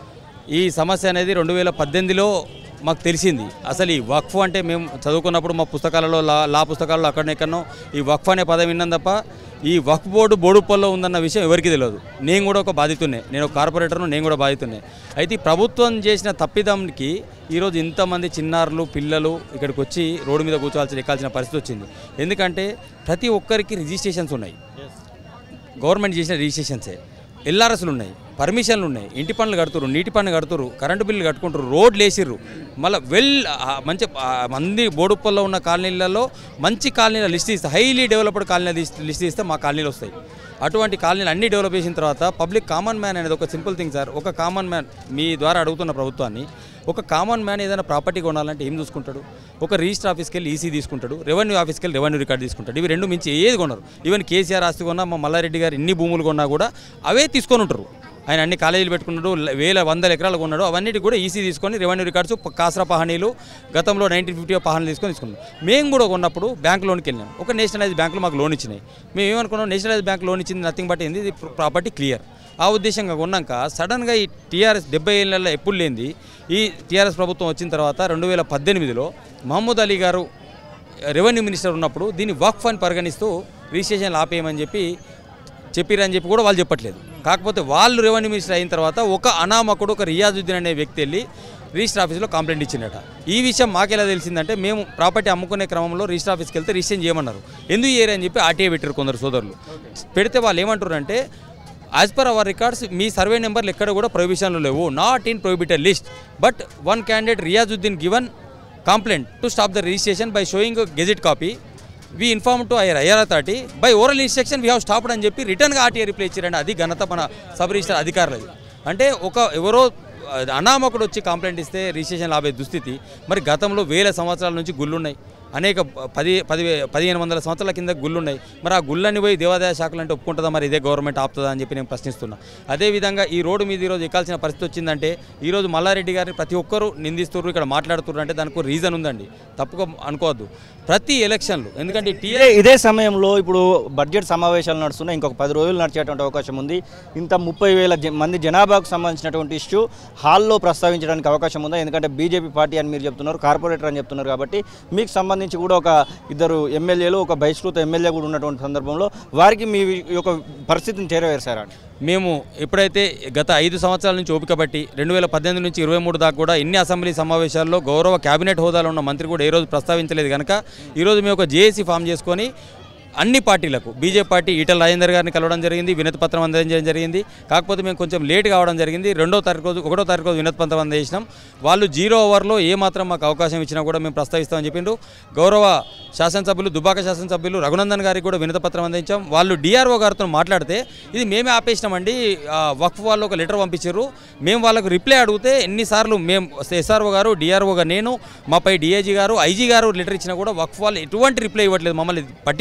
ఈ సమస్య అనేది రెండు వేల పద్దెనిమిదిలో మాకు తెలిసింది అసలు ఈ వక్ఫ్ అంటే మేము చదువుకున్నప్పుడు మా పుస్తకాలలో లా లా పుస్తకాల్లో అక్కడ ఎక్కడనో ఈ వక్ఫ్ అనే పదం విన్నాం తప్ప ఈ వక్ఫ్ బోర్డు బోడుపల్లో ఉందన్న విషయం ఎవరికి తెలియదు నేను కూడా ఒక బాధితున్నే నేను ఒక కార్పొరేటర్ను నేను కూడా బాధితున్నే అయితే ఈ ప్రభుత్వం చేసిన తప్పిదంకి ఈరోజు ఇంతమంది చిన్నారులు పిల్లలు ఇక్కడికి వచ్చి రోడ్డు మీద కూర్చోవాల్సి ఎక్కాల్సిన పరిస్థితి వచ్చింది ఎందుకంటే ప్రతి ఒక్కరికి రిజిస్ట్రేషన్స్ ఉన్నాయి గవర్నమెంట్ చేసిన రిజిస్ట్రేషన్సే ఎల్ఆర్ఎస్లు ఉన్నాయి పర్మిషన్లు ఉన్నాయి ఇంటి పనులు కడుతురు నీటి పన్ను కడుతురు కరెంటు బిల్లు కట్టుకుంటారు రోడ్లు వేసిర్రు మళ్ళీ వెల్ ఆ, మంచి ఆ, మంది బోడుప్పల్లో ఉన్న కాలనీలలో మంచి కాలనీల లిస్ట్ ఇస్తే హైలీ డెవలప్డ్ కాలనీ లిస్ట్ ఇస్తే మా కాలనీలు వస్తాయి అటువంటి కాలనీలు అన్ని డెవలప్ చేసిన తర్వాత పబ్లిక్ కామన్ మ్యాన్ అనేది ఒక సింపుల్ థింగ్ సార్ ఒక కామన్ మ్యాన్ మీ ద్వారా అడుగుతున్న ప్రభుత్వాన్ని ఒక కామన్ మ్యాన్ ఏదైనా ప్రాపర్టీ కొనాలంటే ఏం చూసుకుంటాడు ఒక రిజిస్టర్ ఆఫీస్కి వెళ్ళి ఈసీ తీసుకుంటాడు రెవెన్యూ ఆఫీస్కి వెళ్ళి రెవెన్యూ రికార్డ్ తీసుకుంటాడు ఇవి రెండు మించి ఏది కొనరు ఈవెన్ కేసీఆర్ ఆస్తి కొన్నా మా మల్లారెడ్డి గారు ఎన్ని భూములు కొన్నా కూడా అవే తీసుకొని ఉంటారు ఆయన అన్ని కాలేజీలు పెట్టుకున్నాడు ల- వేల వందల ఎకరాలు కొన్నాడు అవన్నిటి కూడా ఈసీ తీసుకొని రెవెన్యూ రికార్డ్స్ ప- కాసరా పహానీలు గతంలో నైన్టీన్ ఫిఫ్టీ పహానీలు తీసుకొని తీసుకున్నాం మేము కూడా కొన్నప్పుడు బ్యాంక్ లోన్కి వెళ్ళాం ఒక నేషనలైజ్ బ్యాంకులు మాకు లోన్ ఇచ్చినాయి మేము ఏమనుకున్నాం నేషనలైజ్ బ్యాంక్ లోన్ ఇచ్చింది నథింగ్ బట్ ఏంది ఇది ప్రాపర్టీ క్లియర్ ఆ ఉద్దేశంగా కొన్నాక సడన్గా ఈ టీఆర్ఎస్ డెబ్బై ఏళ్ళలో ఎప్పుడు లేనిది ఈ టీఆర్ఎస్ ప్రభుత్వం వచ్చిన తర్వాత రెండు వేల పద్దెనిమిదిలో మహమ్మద్ అలీ గారు రెవెన్యూ మినిస్టర్ ఉన్నప్పుడు దీన్ని వక్ఫ్ అని పరిగణిస్తూ రిజిస్ట్రేషన్ ఆపేయమని చెప్పి చెప్పిరని చెప్పి కూడా వాళ్ళు చెప్పట్లేదు కాకపోతే వాళ్ళు రెవెన్యూ మినిస్టర్ అయిన తర్వాత ఒక అనామకుడు ఒక రియాజుద్దీన్ అనే వ్యక్తి వెళ్ళి రిజిస్టర్ ఆఫీస్లో కంప్లైంట్ ఇచ్చిండట ఈ విషయం మాకెలా తెలిసిందంటే మేము ప్రాపర్టీ అమ్ముకునే క్రమంలో రిజిస్టర్ ఆఫీస్కి వెళ్తే రిజిస్ట్రేషన్ చేయమన్నారు ఎందుకు చేయరు అని చెప్పి ఆర్టీఐ పెట్టారు కొందరు సోదరులు పెడితే వాళ్ళు ఏమంటారు అంటే యాజ్ పర్ అవర్ రికార్డ్స్ మీ సర్వే నెంబర్లు ఎక్కడ కూడా ప్రొహిబిషన్లు లేవు not in prohibited list but one candidate Riyazuddin given complaint to stop the registration by showing gazette copy we inform to IR IR authority by oral instruction we have stopped అని చెప్పి రిటర్న్గా RTI reply ఇచ్చారండి అది ఘనత మన sub register అధికారులది అంటే ఒక ఎవరో ఆ, అనామకుడు వచ్చి కంప్లైంట్ ఇస్తే రిజిస్ట్రేషన్ ఆపే దుస్థితి మరి గతంలో వేల సంవత్సరాల నుంచి గుళ్ళున్నాయి అనేక పది పది పదిహేను వందల సంవత్సరాల కింద గుళ్ళున్నాయి మరి ఆ గుళ్ళని పోయి దేవాదాయ శాఖలు అంటే ఒప్పుకుంటుందా మరి ఇదే గవర్నమెంట్ ఆపుతుందా అని చెప్పి నేను ప్రశ్నిస్తున్నా అదేవిధంగా ఈ రోడ్డు మీద ఈరోజు ఎక్కాల్సిన పరిస్థితి వచ్చిందంటే ఈరోజు మల్లారెడ్డి గారిని ప్రతి ఒక్కరూ నిందిస్తున్నారు ఇక్కడ మాట్లాడుతున్నారు అంటే దానికి రీజన్ ఉందండి తప్పుగా అనుకోవద్దు ప్రతి ఎలక్షన్లు ఎందుకంటే ఇదే టీఆర్ ఇదే సమయంలో ఇప్పుడు బడ్జెట్ సమావేశాలు నడుస్తున్నాయి ఇంకొక పది రోజులు నడిచేటువంటి అవకాశం ఉంది ఇంత ముప్పై వేల జ- మంది జనాభాకు సంబంధించినటువంటి ఇష్యూ హాల్లో ప్రస్తావించడానికి అవకాశం ఉందా ఎందుకంటే బీజేపీ పార్టీ అని మీరు చెప్తున్నారు కార్పొరేటర్ అని చెప్తున్నారు కాబట్టి మీకు సంబంధించి కూడా ఒక ఇద్దరు ఎమ్మెల్యేలు ఒక బహిష్కృత ఎమ్మెల్యే కూడా ఉన్నటువంటి సందర్భంలో వారికి మీ యొక్క పరిస్థితిని చేరవేశారా మేము ఎప్పుడైతే గత ఐదు సంవత్సరాల నుంచి ఓపిక బట్టి రెండు వేల పద్దెనిమిది నుంచి ఇరవై మూడు దాకా కూడా ఇన్ని అసెంబ్లీ సమావేశాల్లో గౌరవ కేబినెట్ హోదాలో ఉన్న మంత్రి కూడా ఏ రోజు ప్రస్తావించలేదు కనుక ఈరోజు మేము ఒక జేఏసీ ఫామ్ చేసుకొని అన్ని పార్టీలకు బీజేపీ పార్టీ ఈటల రాజేందర్ గారిని కలవడం జరిగింది వినతి పత్రం అందించడం జరిగింది కాకపోతే మేము కొంచెం లేట్ కావడం జరిగింది రెండో తారీఖు రోజు ఒకటో తారీఖు రోజు వినతి పత్రం అందజేసినాం వాళ్ళు జీరో ఓవర్లో ఏ మాత్రం మాకు అవకాశం ఇచ్చినా కూడా మేము ప్రస్తావిస్తామని చెప్పిండ్రు గౌరవ శాసనసభ్యులు దుబాక శాసనసభ్యులు రఘునందన్ గారికి కూడా వినతి పత్రం అందించాం వాళ్ళు డిఆర్ఓ గారితో మాట్లాడితే ఇది మేమే ఆపేసినామండి ఆ, వక్ఫ్ వాళ్ళు ఒక లెటర్ పంపించారు మేము వాళ్ళకు రిప్లై అడిగితే ఎన్నిసార్లు మేము ఎస్ఆర్ఓ గారు డిఆర్ఓగా నేను మాపై డిఐజీ గారు ఐజీ గారు లెటర్ ఇచ్చినా కూడా వక్ఫ్ వాళ్ళు ఎటువంటి రిప్లై ఇవ్వట్లేదు మమ్మల్ని పట్టించుకోవట్లేదు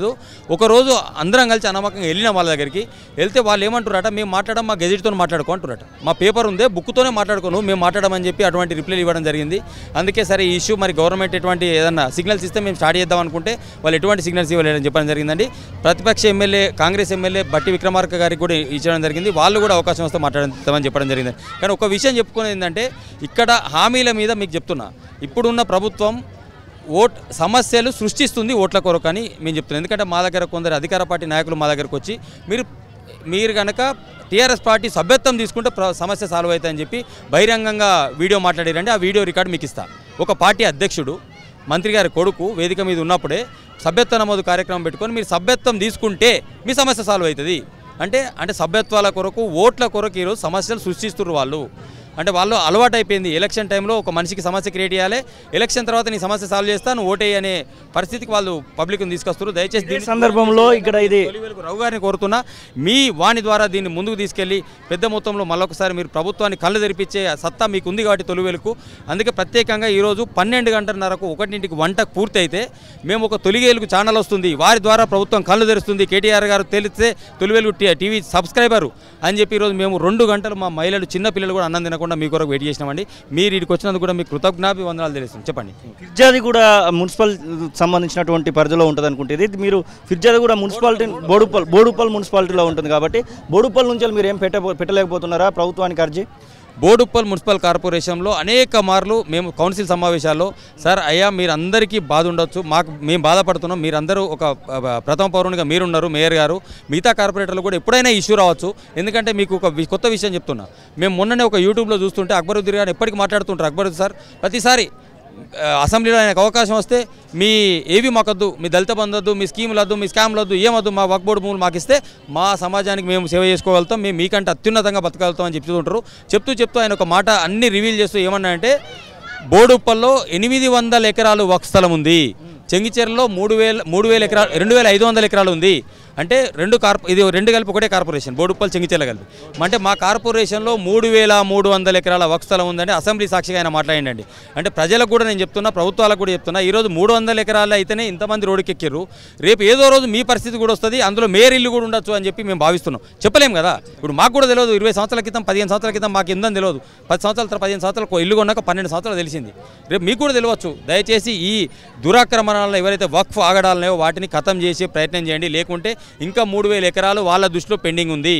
లేదు ఒకరోజు అందరం కలిసి అనమ్మకంగా వెళ్ళిన వాళ్ళ దగ్గరికి వెళ్తే వాళ్ళు ఏమంటారట మేము మాట్లాడడం మా గెజెట్తో మాట్లాడుకో అంటారట మా పేపర్ ఉందే బుక్తోనే మాట్లాడుకోను మేము మాట్లాడమని చెప్పి అటువంటి రిప్లై ఇవ్వడం జరిగింది అందుకే సరే ఈ ఇష్యూ మరి గవర్నమెంట్ ఎటువంటి ఏదన్నా సిగ్నల్స్ ఇస్తే మేము స్టార్ట్ చేద్దాం అనుకుంటే వాళ్ళు ఎటువంటి సిగ్నల్స్ ఇవ్వలేదని చెప్పడం జరిగిందండి ప్రతిపక్ష ఎమ్మెల్యే కాంగ్రెస్ ఎమ్మెల్యే బట్టి విక్రమార్క గారికి కూడా ఇచ్చడం జరిగింది వాళ్ళు కూడా అవకాశం వస్తే మాట్లాడతామని చెప్పడం జరిగింది కానీ ఒక విషయం చెప్పుకునేది ఏంటంటే ఇక్కడ హామీల మీద మీకు చెప్తున్నా ఇప్పుడున్న ప్రభుత్వం ఓట్ సమస్యలు సృష్టిస్తుంది ఓట్ల కొరకు అని మేము చెప్తున్నాం ఎందుకంటే మా దగ్గర కొందరు అధికార పార్టీ నాయకులు మా దగ్గరకు వచ్చి మీరు మీరు కనుక టీఆర్ఎస్ పార్టీ సభ్యత్వం తీసుకుంటే ప్ర- సమస్య సాల్వ్ అవుతాయని చెప్పి బహిరంగంగా వీడియో మాట్లాడారంటే ఆ వీడియో రికార్డు మీకు ఇస్తా ఒక పార్టీ అధ్యక్షుడు మంత్రి గారి కొడుకు వేదిక మీద ఉన్నప్పుడే సభ్యత్వ నమోదు కార్యక్రమం పెట్టుకొని మీరు సభ్యత్వం తీసుకుంటే మీ సమస్య సాల్వ్ అవుతుంది అంటే అంటే సభ్యత్వాల కొరకు ఓట్ల కొరకు ఈరోజు సమస్యలు సృష్టిస్తున్నారు వాళ్ళు అంటే వాళ్ళు అలవాటు అయిపోయింది ఎలక్షన్ టైంలో ఒక మనిషికి సమస్య క్రియేట్ చేయాలి ఎలక్షన్ తర్వాత నీ సమస్య సాల్వ్ చేస్తా నువ్వు ఓటేయి అనే పరిస్థితికి వాళ్ళు పబ్లిక్ని తీసుకొస్తారు దయచేసి ఈ దీన్ని- సందర్భంలో ఇక్కడ ఇది రావు గారిని కోరుతున్నా మీ వాణి ద్వారా దీన్ని ముందుకు తీసుకెళ్లి పెద్ద మొత్తంలో మళ్ళొకసారి మీరు ప్రభుత్వాన్ని కళ్ళు తెరిపించే సత్తా మీకు ఉంది కాబట్టి తొలివేలుకు అందుకే ప్రత్యేకంగా ఈరోజు పన్నెండు గంటలన్నరకు ఒకటింటికి వంట పూర్తి అయితే మేము ఒక తొలిగేలుకు ఛానల్ వస్తుంది వారి ద్వారా ప్రభుత్వం కళ్ళు తెరుస్తుంది కేటీఆర్ గారు తెలిస్తే తొలివేలు టీ- టీవీ సబ్స్క్రైబరు అని చెప్పి ఈరోజు మేము రెండు గంటలు మా మహిళలు చిన్న పిల్లలు కూడా అన్నం తినకుండా మీ కొరకు వెయిట్ చేసినామండి మీరు ఇక్కడికి వచ్చినందుకు కూడా మీకు కృతజ్ఞాభివందనాలు తెలుస్తుంది చెప్పండి ఫిర్జాది కూడా మున్సిపల్ సంబంధించినటువంటి పరిధిలో ఉంటుంది అనుకుంటే ఇది మీరు ఫిర్జాది కూడా మున్సిపాలిటీ బోడుపల్ బోడుపల్ మున్సిపాలిటీలో ఉంటుంది కాబట్టి బోడుపల్ నుంచి మీరు ఏం పెట్ట పెట్టలేకపోతున్నారా ప్రభుత్వానికి అర్జీ బోడుప్పల్ మున్సిపల్ కార్పొరేషన్లో అనేక మార్లు మేము కౌన్సిల్ సమావేశాల్లో సార్ అయ్యా మీరందరికీ బాధ ఉండొచ్చు మాకు మేము బాధపడుతున్నాం మీరందరూ ఒక ఆ, ప్రథమ పౌరునిగా మీరున్నారు మేయర్ గారు మిగతా కార్పొరేటర్లు కూడా ఎప్పుడైనా ఇష్యూ రావచ్చు ఎందుకంటే మీకు ఒక వి- కొత్త విషయం చెప్తున్నా మేము మొన్ననే ఒక యూట్యూబ్లో చూస్తుంటే అక్బరుద్దీన్ గారు ఎప్పటికీ మాట్లాడుతుంటారు అక్బరుద్దీన్ సార్ ప్రతిసారి ఆ, అసెంబ్లీలో ఆయనకు అవకాశం వస్తే మీ ఏవి మాకొద్దు మీ దళిత బంధొద్దు మీ స్కీములు వద్దు మీ స్కామ్లు వద్దు ఏమొద్దు మా వక్ బోర్డు భూములు మాకు ఇస్తే మా సమాజానికి మేము సేవ చేసుకోగలుగుతాం మేము మీకంటే అత్యున్నతంగా బతకగలుగుతాం అని చెప్తుంటారు చెప్తూ చెప్తూ ఆయన ఒక మాట అన్ని రివీల్ చేస్తూ ఏమన్నా అంటే బోడుప్పల్లో ఎనిమిది వందల ఎకరాలు వక్ స్థలం ఉంది చెంగిచెరలో మూడు వేల మూడు వేల ఎకరాలు రెండు వేల ఐదు వందల ఎకరాలు ఉంది అంటే రెండు కార్పొ ఇది రెండు కలిపి ఒకటే కార్పొరేషన్ బోడుప్పల్ చెంగిచెర్ల కలిపి అంటే మా కార్పొరేషన్లో మూడు వేల మూడు వందల ఎకరాల వక్ స్థలం ఉందంటే అసెంబ్లీ సాక్షిగా ఆయన మాట్లాడండి అంటే ప్రజలకు కూడా నేను చెప్తున్నా ప్రభుత్వాలకు కూడా చెప్తున్నా ఈరోజు మూడు వందల ఎకరాలు అయితేనే ఇంతమంది రోడ్డుకి ఎక్కిర్రు రేపు ఏదో రోజు మీ పరిస్థితి కూడా వస్తుంది అందులో మేయర్ ఇల్లు కూడా ఉండొచ్చు అని చెప్పి మేము భావిస్తున్నాం చెప్పలేం కదా ఇప్పుడు మాకు కూడా తెలియదు ఇరవై సంవత్సరాల క్రితం పదిహేను సంవత్సరాల క్రితం మాకు ఎందని తెలియదు పది సంవత్సరాల తర్వాత పదిహేను సంవత్సరాలకు ఇల్లు కొన్నాక పన్నెండు సంవత్సరాలు తెలిసింది రేపు మీకు కూడా తెలియవచ్చు దయచేసి ఈ దురాక్రమణాలను ఎవరైతే వక్ఫ్ ఆగడాలనో వాటిని ఖతం చేసే ప్రయత్నం చేయండి లేకుంటే ఇంకా మూడు వేల ఎకరాలు వాళ్ళ దృష్టిలో పెండింగ్ ఉంది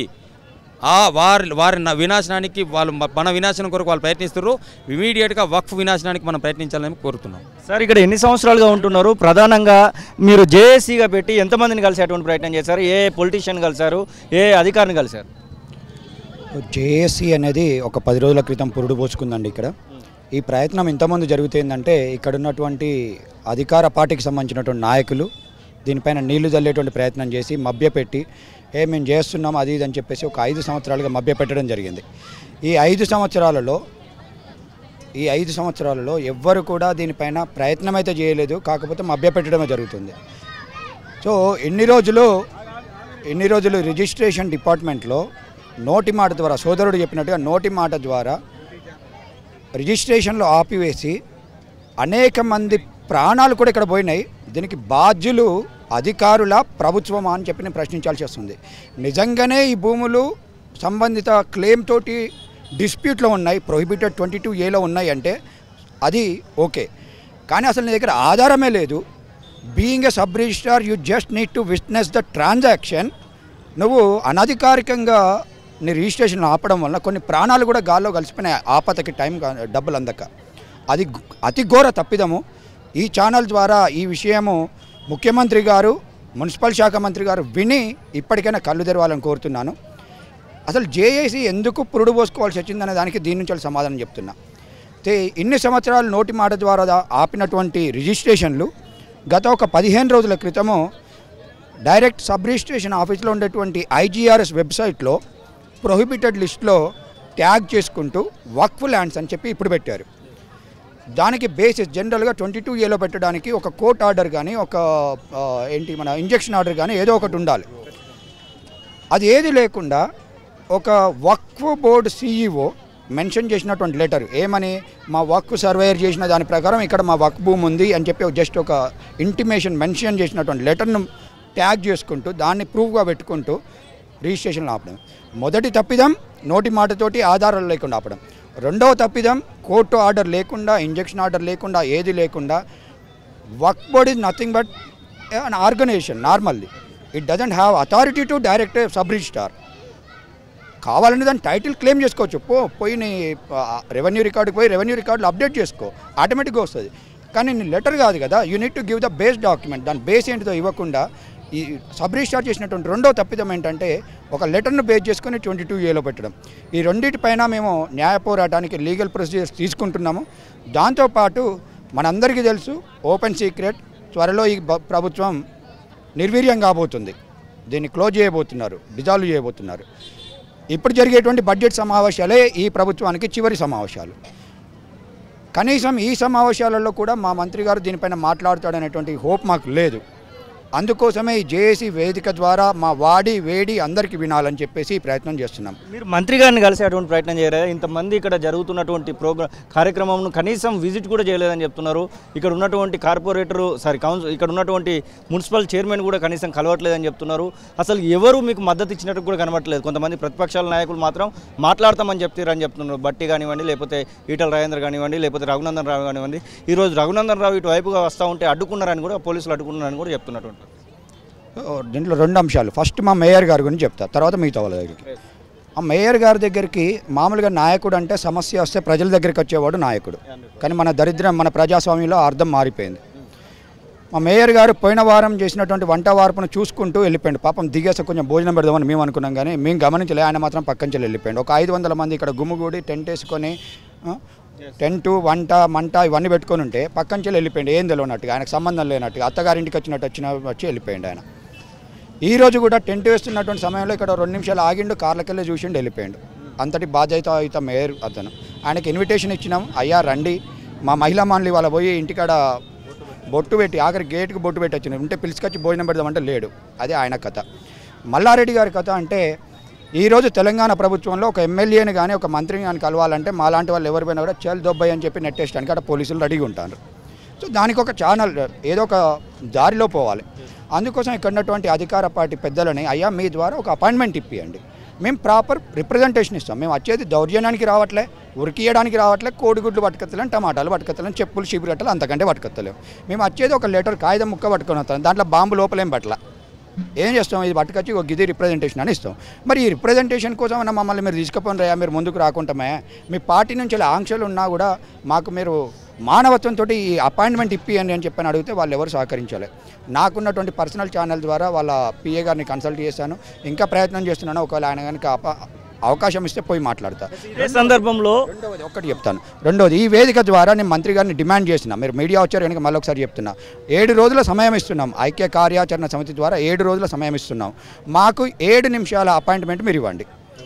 ఆ వారి వారి న- వినాశనానికి వాళ్ళు మ- మన వినాశనం కొరకు వాళ్ళు ప్రయత్నిస్తున్నారు ఇమీడియట్గా వక్ఫ్ వినాశనానికి మనం ప్రయత్నించాలని కోరుతున్నాం సార్ ఇక్కడ ఎన్ని సంవత్సరాలుగా ఉంటున్నారు ప్రధానంగా మీరు జేఏసీగా పెట్టి ఎంతమందిని కలిసేటువంటి ప్రయత్నం చేశారు ఏ పొలిటీషియన్ కలిశారు ఏ అధికారిని కలిశారు జేఏసీ అనేది ఒక పది రోజుల క్రితం పురుడు పోసుకుందండి ఇక్కడ ఈ ప్రయత్నం ఇంతమంది జరుగుతుందంటే ఇక్కడ ఉన్నటువంటి అధికార పార్టీకి సంబంధించినటువంటి నాయకులు దీనిపైన నీళ్లు చల్లేటువంటి ప్రయత్నం చేసి మభ్యపెట్టి ఏ మేము చేస్తున్నాం అది ఇది అని చెప్పేసి ఒక ఐదు సంవత్సరాలుగా మభ్యపెట్టడం జరిగింది ఈ ఐదు సంవత్సరాలలో ఈ ఐదు సంవత్సరాలలో ఎవ్వరు కూడా దీనిపైన ప్రయత్నం అయితే చేయలేదు కాకపోతే మభ్యపెట్టడమే జరుగుతుంది సో ఎన్ని రోజులు ఎన్ని రోజులు రిజిస్ట్రేషన్ డిపార్ట్మెంట్లో నోటి మాట ద్వారా సోదరుడు చెప్పినట్టుగా నోటి మాట ద్వారా రిజిస్ట్రేషన్లో ఆపివేసి అనేక మంది ప్రాణాలు కూడా ఇక్కడ పోయినాయి దీనికి బాధ్యులు అధికారుల ప్రభుత్వమా అని చెప్పి నేను ప్రశ్నించాల్సి వస్తుంది నిజంగానే ఈ భూములు సంబంధిత క్లెయిమ్ తోటి డిస్ప్యూట్లో ఉన్నాయి ప్రొహిబిటెడ్ ట్వంటీ టూ ఏలో ఉన్నాయి అంటే అది ఓకే కానీ అసలు నీ దగ్గర ఆధారమే లేదు being a sub registrar you just need to witness the transaction నువ్వు అనధికారికంగా నీ రిజిస్ట్రేషన్ ఆపడం వల్ల కొన్ని ప్రాణాలు కూడా గాల్లో కలిసిపోయినాయి ఆపతకి టైం గా- డబ్బులు అందక అది గు- అతి ఘోర తప్పిదము ఈ ఛానల్ ద్వారా ఈ విషయము ముఖ్యమంత్రి గారు మున్సిపల్ శాఖ మంత్రి గారు విని ఇప్పటికైనా కళ్ళు తెరవాలని కోరుతున్నాను అసలు జేఏసీ ఎందుకు పురుడు పోసుకోవాల్సి వచ్చిందనే దానికి దీని నుంచి వాళ్ళు సమాధానం చెప్తున్నా అయితే ఇన్ని సంవత్సరాలు నోటి మాట ద్వారా దా- ఆపినటువంటి రిజిస్ట్రేషన్లు గత ఒక పదిహేను రోజుల క్రితము డైరెక్ట్ సబ్ రిజిస్ట్రేషన్ ఆఫీస్లో ఉండేటువంటి ఐజీఆర్ఎస్ వెబ్సైట్లో ప్రొహిబిటెడ్ లిస్ట్లో ట్యాగ్ చేసుకుంటూ వక్ఫ్ ల్యాండ్స్ అని చెప్పి ఇప్పుడు పెట్టారు దానికి బేసిస్ జనరల్గా ట్వంటీ టూ ఏలో పెట్టడానికి ఒక కోర్ట్ ఆర్డర్ కానీ ఒక ఆ, ఏంటి మన ఇంజెక్షన్ ఆర్డర్ కానీ ఏదో ఒకటి ఉండాలి అది ఏది లేకుండా ఒక వక్ఫ్ బోర్డు సీఈఓ మెన్షన్ చేసినటువంటి లెటర్ ఏమని మా వక్ఫ్ సర్వేయర్ చేసిన దాని ప్రకారం ఇక్కడ మా వక్ భూమి ఉంది అని చెప్పి జస్ట్ ఒక ఇంటిమేషన్ మెన్షన్ చేసినటువంటి లెటర్ను ట్యాగ్ చేసుకుంటూ దాన్ని ప్రూఫ్గా పెట్టుకుంటూ రిజిస్ట్రేషన్లు ఆపడం మొదటి తప్పిదం నోటి మాటతోటి ఆధారాలు లేకుండా ఆపడం రెండవ తప్పిదం కోర్టు ఆర్డర్ లేకుండా ఇంజక్షన్ ఆర్డర్ లేకుండా ఏది లేకుండా వర్క్ board is nothing but an organisation normally it doesn't have authority to direct sub registrar కావాలంటే దాని టైటిల్ క్లెయిమ్ చేసుకోవచ్చు పో పోయి నీ రెవెన్యూ రికార్డుకి పోయి రెవెన్యూ రికార్డులు అప్డేట్ చేసుకో ఆటోమేటిక్గా వస్తుంది కానీ నీ లెటర్ కాదు కదా you need to give the base document దాని బేస్ ఏంటిదో ఇవ్వకుండా ఈ సబ్ రిజిస్టార్ చేసినటువంటి రెండో తప్పిదం ఏంటంటే ఒక లెటర్ను బేస్ చేసుకొని ట్వంటీ టూ ఏలో పెట్టడం ఈ రెండింటిపైన మేము న్యాయ పోరాటానికి లీగల్ ప్రొసీజర్స్ తీసుకుంటున్నాము దాంతోపాటు మనందరికీ తెలుసు ఓపెన్ సీక్రెట్ త్వరలో ఈ బ- ప్రభుత్వం నిర్వీర్యం కాబోతుంది దీన్ని క్లోజ్ చేయబోతున్నారు డిజాల్వ్ చేయబోతున్నారు ఇప్పుడు జరిగేటువంటి బడ్జెట్ సమావేశాలే ఈ ప్రభుత్వానికి చివరి సమావేశాలు కనీసం ఈ సమావేశాలలో కూడా మా మంత్రి గారు దీనిపైన మాట్లాడతాడనేటువంటి హోప్ మాకు లేదు అందుకోసమే ఈ జేఏసీ వేదిక ద్వారా మా వాడి వేడి అందరికీ వినాలని చెప్పేసి ఈ ప్రయత్నం చేస్తున్నాం మీరు మంత్రి గారిని కలిసేటువంటి ప్రయత్నం చేయలేదా ఇంతమంది ఇక్కడ జరుగుతున్నటువంటి ప్రోగ్రామ్ కార్యక్రమంను కనీసం విజిట్ కూడా చేయలేదని చెప్తున్నారు ఇక్కడ ఉన్నటువంటి కార్పొరేటరు సారీ కౌన్సిల్ ఇక్కడ ఉన్నటువంటి మున్సిపల్ చైర్మన్ కూడా కనీసం కలవట్లేదని చెప్తున్నారు అసలు ఎవరు మీకు మద్దతు ఇచ్చినట్టు కూడా కనబడట్లేదు కొంతమంది ప్రతిపక్షాల నాయకులు మాత్రం మాట్లాడతామని చెప్తారని చెప్తున్నారు బట్టి కానివ్వండి లేకపోతే ఈటల రాజేంద్ర కానివ్వండి లేకపోతే రఘునందన్ రావు కానివ్వండి ఈరోజు రఘునందన్ రావు ఇటు వైపుగా వస్తూ ఉంటే అడ్డుకున్నారని కూడా పోలీసులు అడ్డుకున్నారని కూడా చెప్తున్నటువంటి దీంట్లో రెండు అంశాలు ఫస్ట్ మా మేయర్ గారి గురించి చెప్తా తర్వాత మిగతా వాళ్ళ దగ్గరికి ఆ మేయర్ గారి దగ్గరికి మామూలుగా నాయకుడు అంటే సమస్య వస్తే ప్రజల దగ్గరికి వచ్చేవాడు నాయకుడు కానీ మన దరిద్రం మన ప్రజాస్వామ్యంలో అర్థం మారిపోయింది మా మేయర్ గారు పోయిన వారం చేసినటువంటి వంట వార్పును చూసుకుంటూ వెళ్ళిపోయాడు పాపం దిగేసి కొంచెం భోజనం పెడదామని మేము అనుకున్నాం కానీ మేము గమనించలే ఆయన మాత్రం పక్కన చెల్లి వెళ్ళిపోయాడు ఒక ఐదు వందల మంది ఇక్కడ గుమ్ముగూడి టెంట్ వేసుకొని ఆ, టెంట్ వంట మంట ఇవన్నీ పెట్టుకొని ఉంటే పక్కన చెల్లి వెళ్ళిపోయాడు ఏం తెలియనట్టుగా ఆయనకు సంబంధం లేనట్టుగా అత్తగారింటికి వచ్చినట్టు వచ్చిన వచ్చి వెళ్ళిపోయాడు ఆయన ఈ రోజు కూడా టెంట్ వేస్తున్నటువంటి సమయంలో ఇక్కడ రెండు నిమిషాలు ఆగిండు కార్లకెళ్ళి చూసిండు వెళ్ళిపోయాడు అంతటి బాధ్యత మేయర్ అతను ఆయనకి ఇన్విటేషన్ ఇచ్చినాం అయ్యా రండి మా మహిళా మండలి వాళ్ళ పోయి ఇంటికాడ బొట్టు పెట్టి ఆఖరి గేట్కి బొట్టు పెట్టి వచ్చిన ఉంటే పిలుచుకొచ్చి భోజనం పెడదామంటే లేడు అదే ఆయన కథ మల్లారెడ్డి గారి కథ అంటే ఈరోజు తెలంగాణ ప్రభుత్వంలో ఒక ఎమ్మెల్యేని కానీ ఒక మంత్రిని కానీ కలవాలంటే మాలాంటి వాళ్ళు ఎవరిపైనా కూడా చల్ దొబ్బాయి అని చెప్పి నెట్టేయడానికి అక్కడ పోలీసులు రెడీగా ఉంటారు సో దానికి ఒక ఛానల్ ఏదో ఒక దారిలో పోవాలి అందుకోసం ఇక్కడ ఉన్నటువంటి అధికార పార్టీ పెద్దలని అయ్యా మీ ద్వారా ఒక అపాయింట్మెంట్ ఇప్పియండి మేము ప్రాపర్ రిప్రజెంటేషన్ ఇస్తాం మేము వచ్చేది దౌర్జన్యానికి రావట్లే ఉరికియడానికి రావట్లే కోడిగుడ్లు పట్టుకొత్తలేం టమాటాలు పట్టుకొత్తలేం చెప్పులు చీపురట్టలు అంతకంటే పట్టుకొత్తలేం మేము వచ్చేది ఒక లెటర్ కాగితం ముక్క పట్టుకొని వస్తాం దాంట్లో బాంబు లోపలేం పట్ల ఏం చేస్తాం ఇది పట్టుకొచ్చి ఒక గిది రిప్రజెంటేషన్ అని ఇస్తాం మరి ఈ రిప్రజెంటేషన్ కోసం అన్న మమ్మల్ని మీరు తీసుకుపోయినరా మీరు ముందుకు రాకుంటామే మీ పార్టీ నుంచి ఇలా ఆంక్షలు ఉన్నా కూడా మాకు మీరు మానవత్వంతో ఈ అపాయింట్మెంట్ ఇప్పియండి అని చెప్పని అడిగితే వాళ్ళు ఎవరు సహకరించలే నాకున్నటువంటి పర్సనల్ ఛానల్ ద్వారా వాళ్ళ పిఏ గారిని కన్సల్ట్ చేశాను ఇంకా ప్రయత్నం చేస్తున్నాను ఒకవేళ ఆయన కనుక అప- అవకాశం ఇస్తే పోయి మాట్లాడతా ఇదే సందర్భంలో రెండవది ఒక్కటి చెప్తాను రెండోది ఈ వేదిక ద్వారా నేను మంత్రి గారిని డిమాండ్ చేసిన మీరు మీడియా వచ్చారు కనుక మళ్ళీ ఒకసారి చెప్తున్నా ఏడు రోజుల సమయం ఇస్తున్నాం ఐక్య కార్యాచరణ సమితి ద్వారా ఏడు రోజుల సమయం ఇస్తున్నాం మాకు ఏడు నిమిషాల అపాయింట్మెంట్ మీరు ఇవ్వండి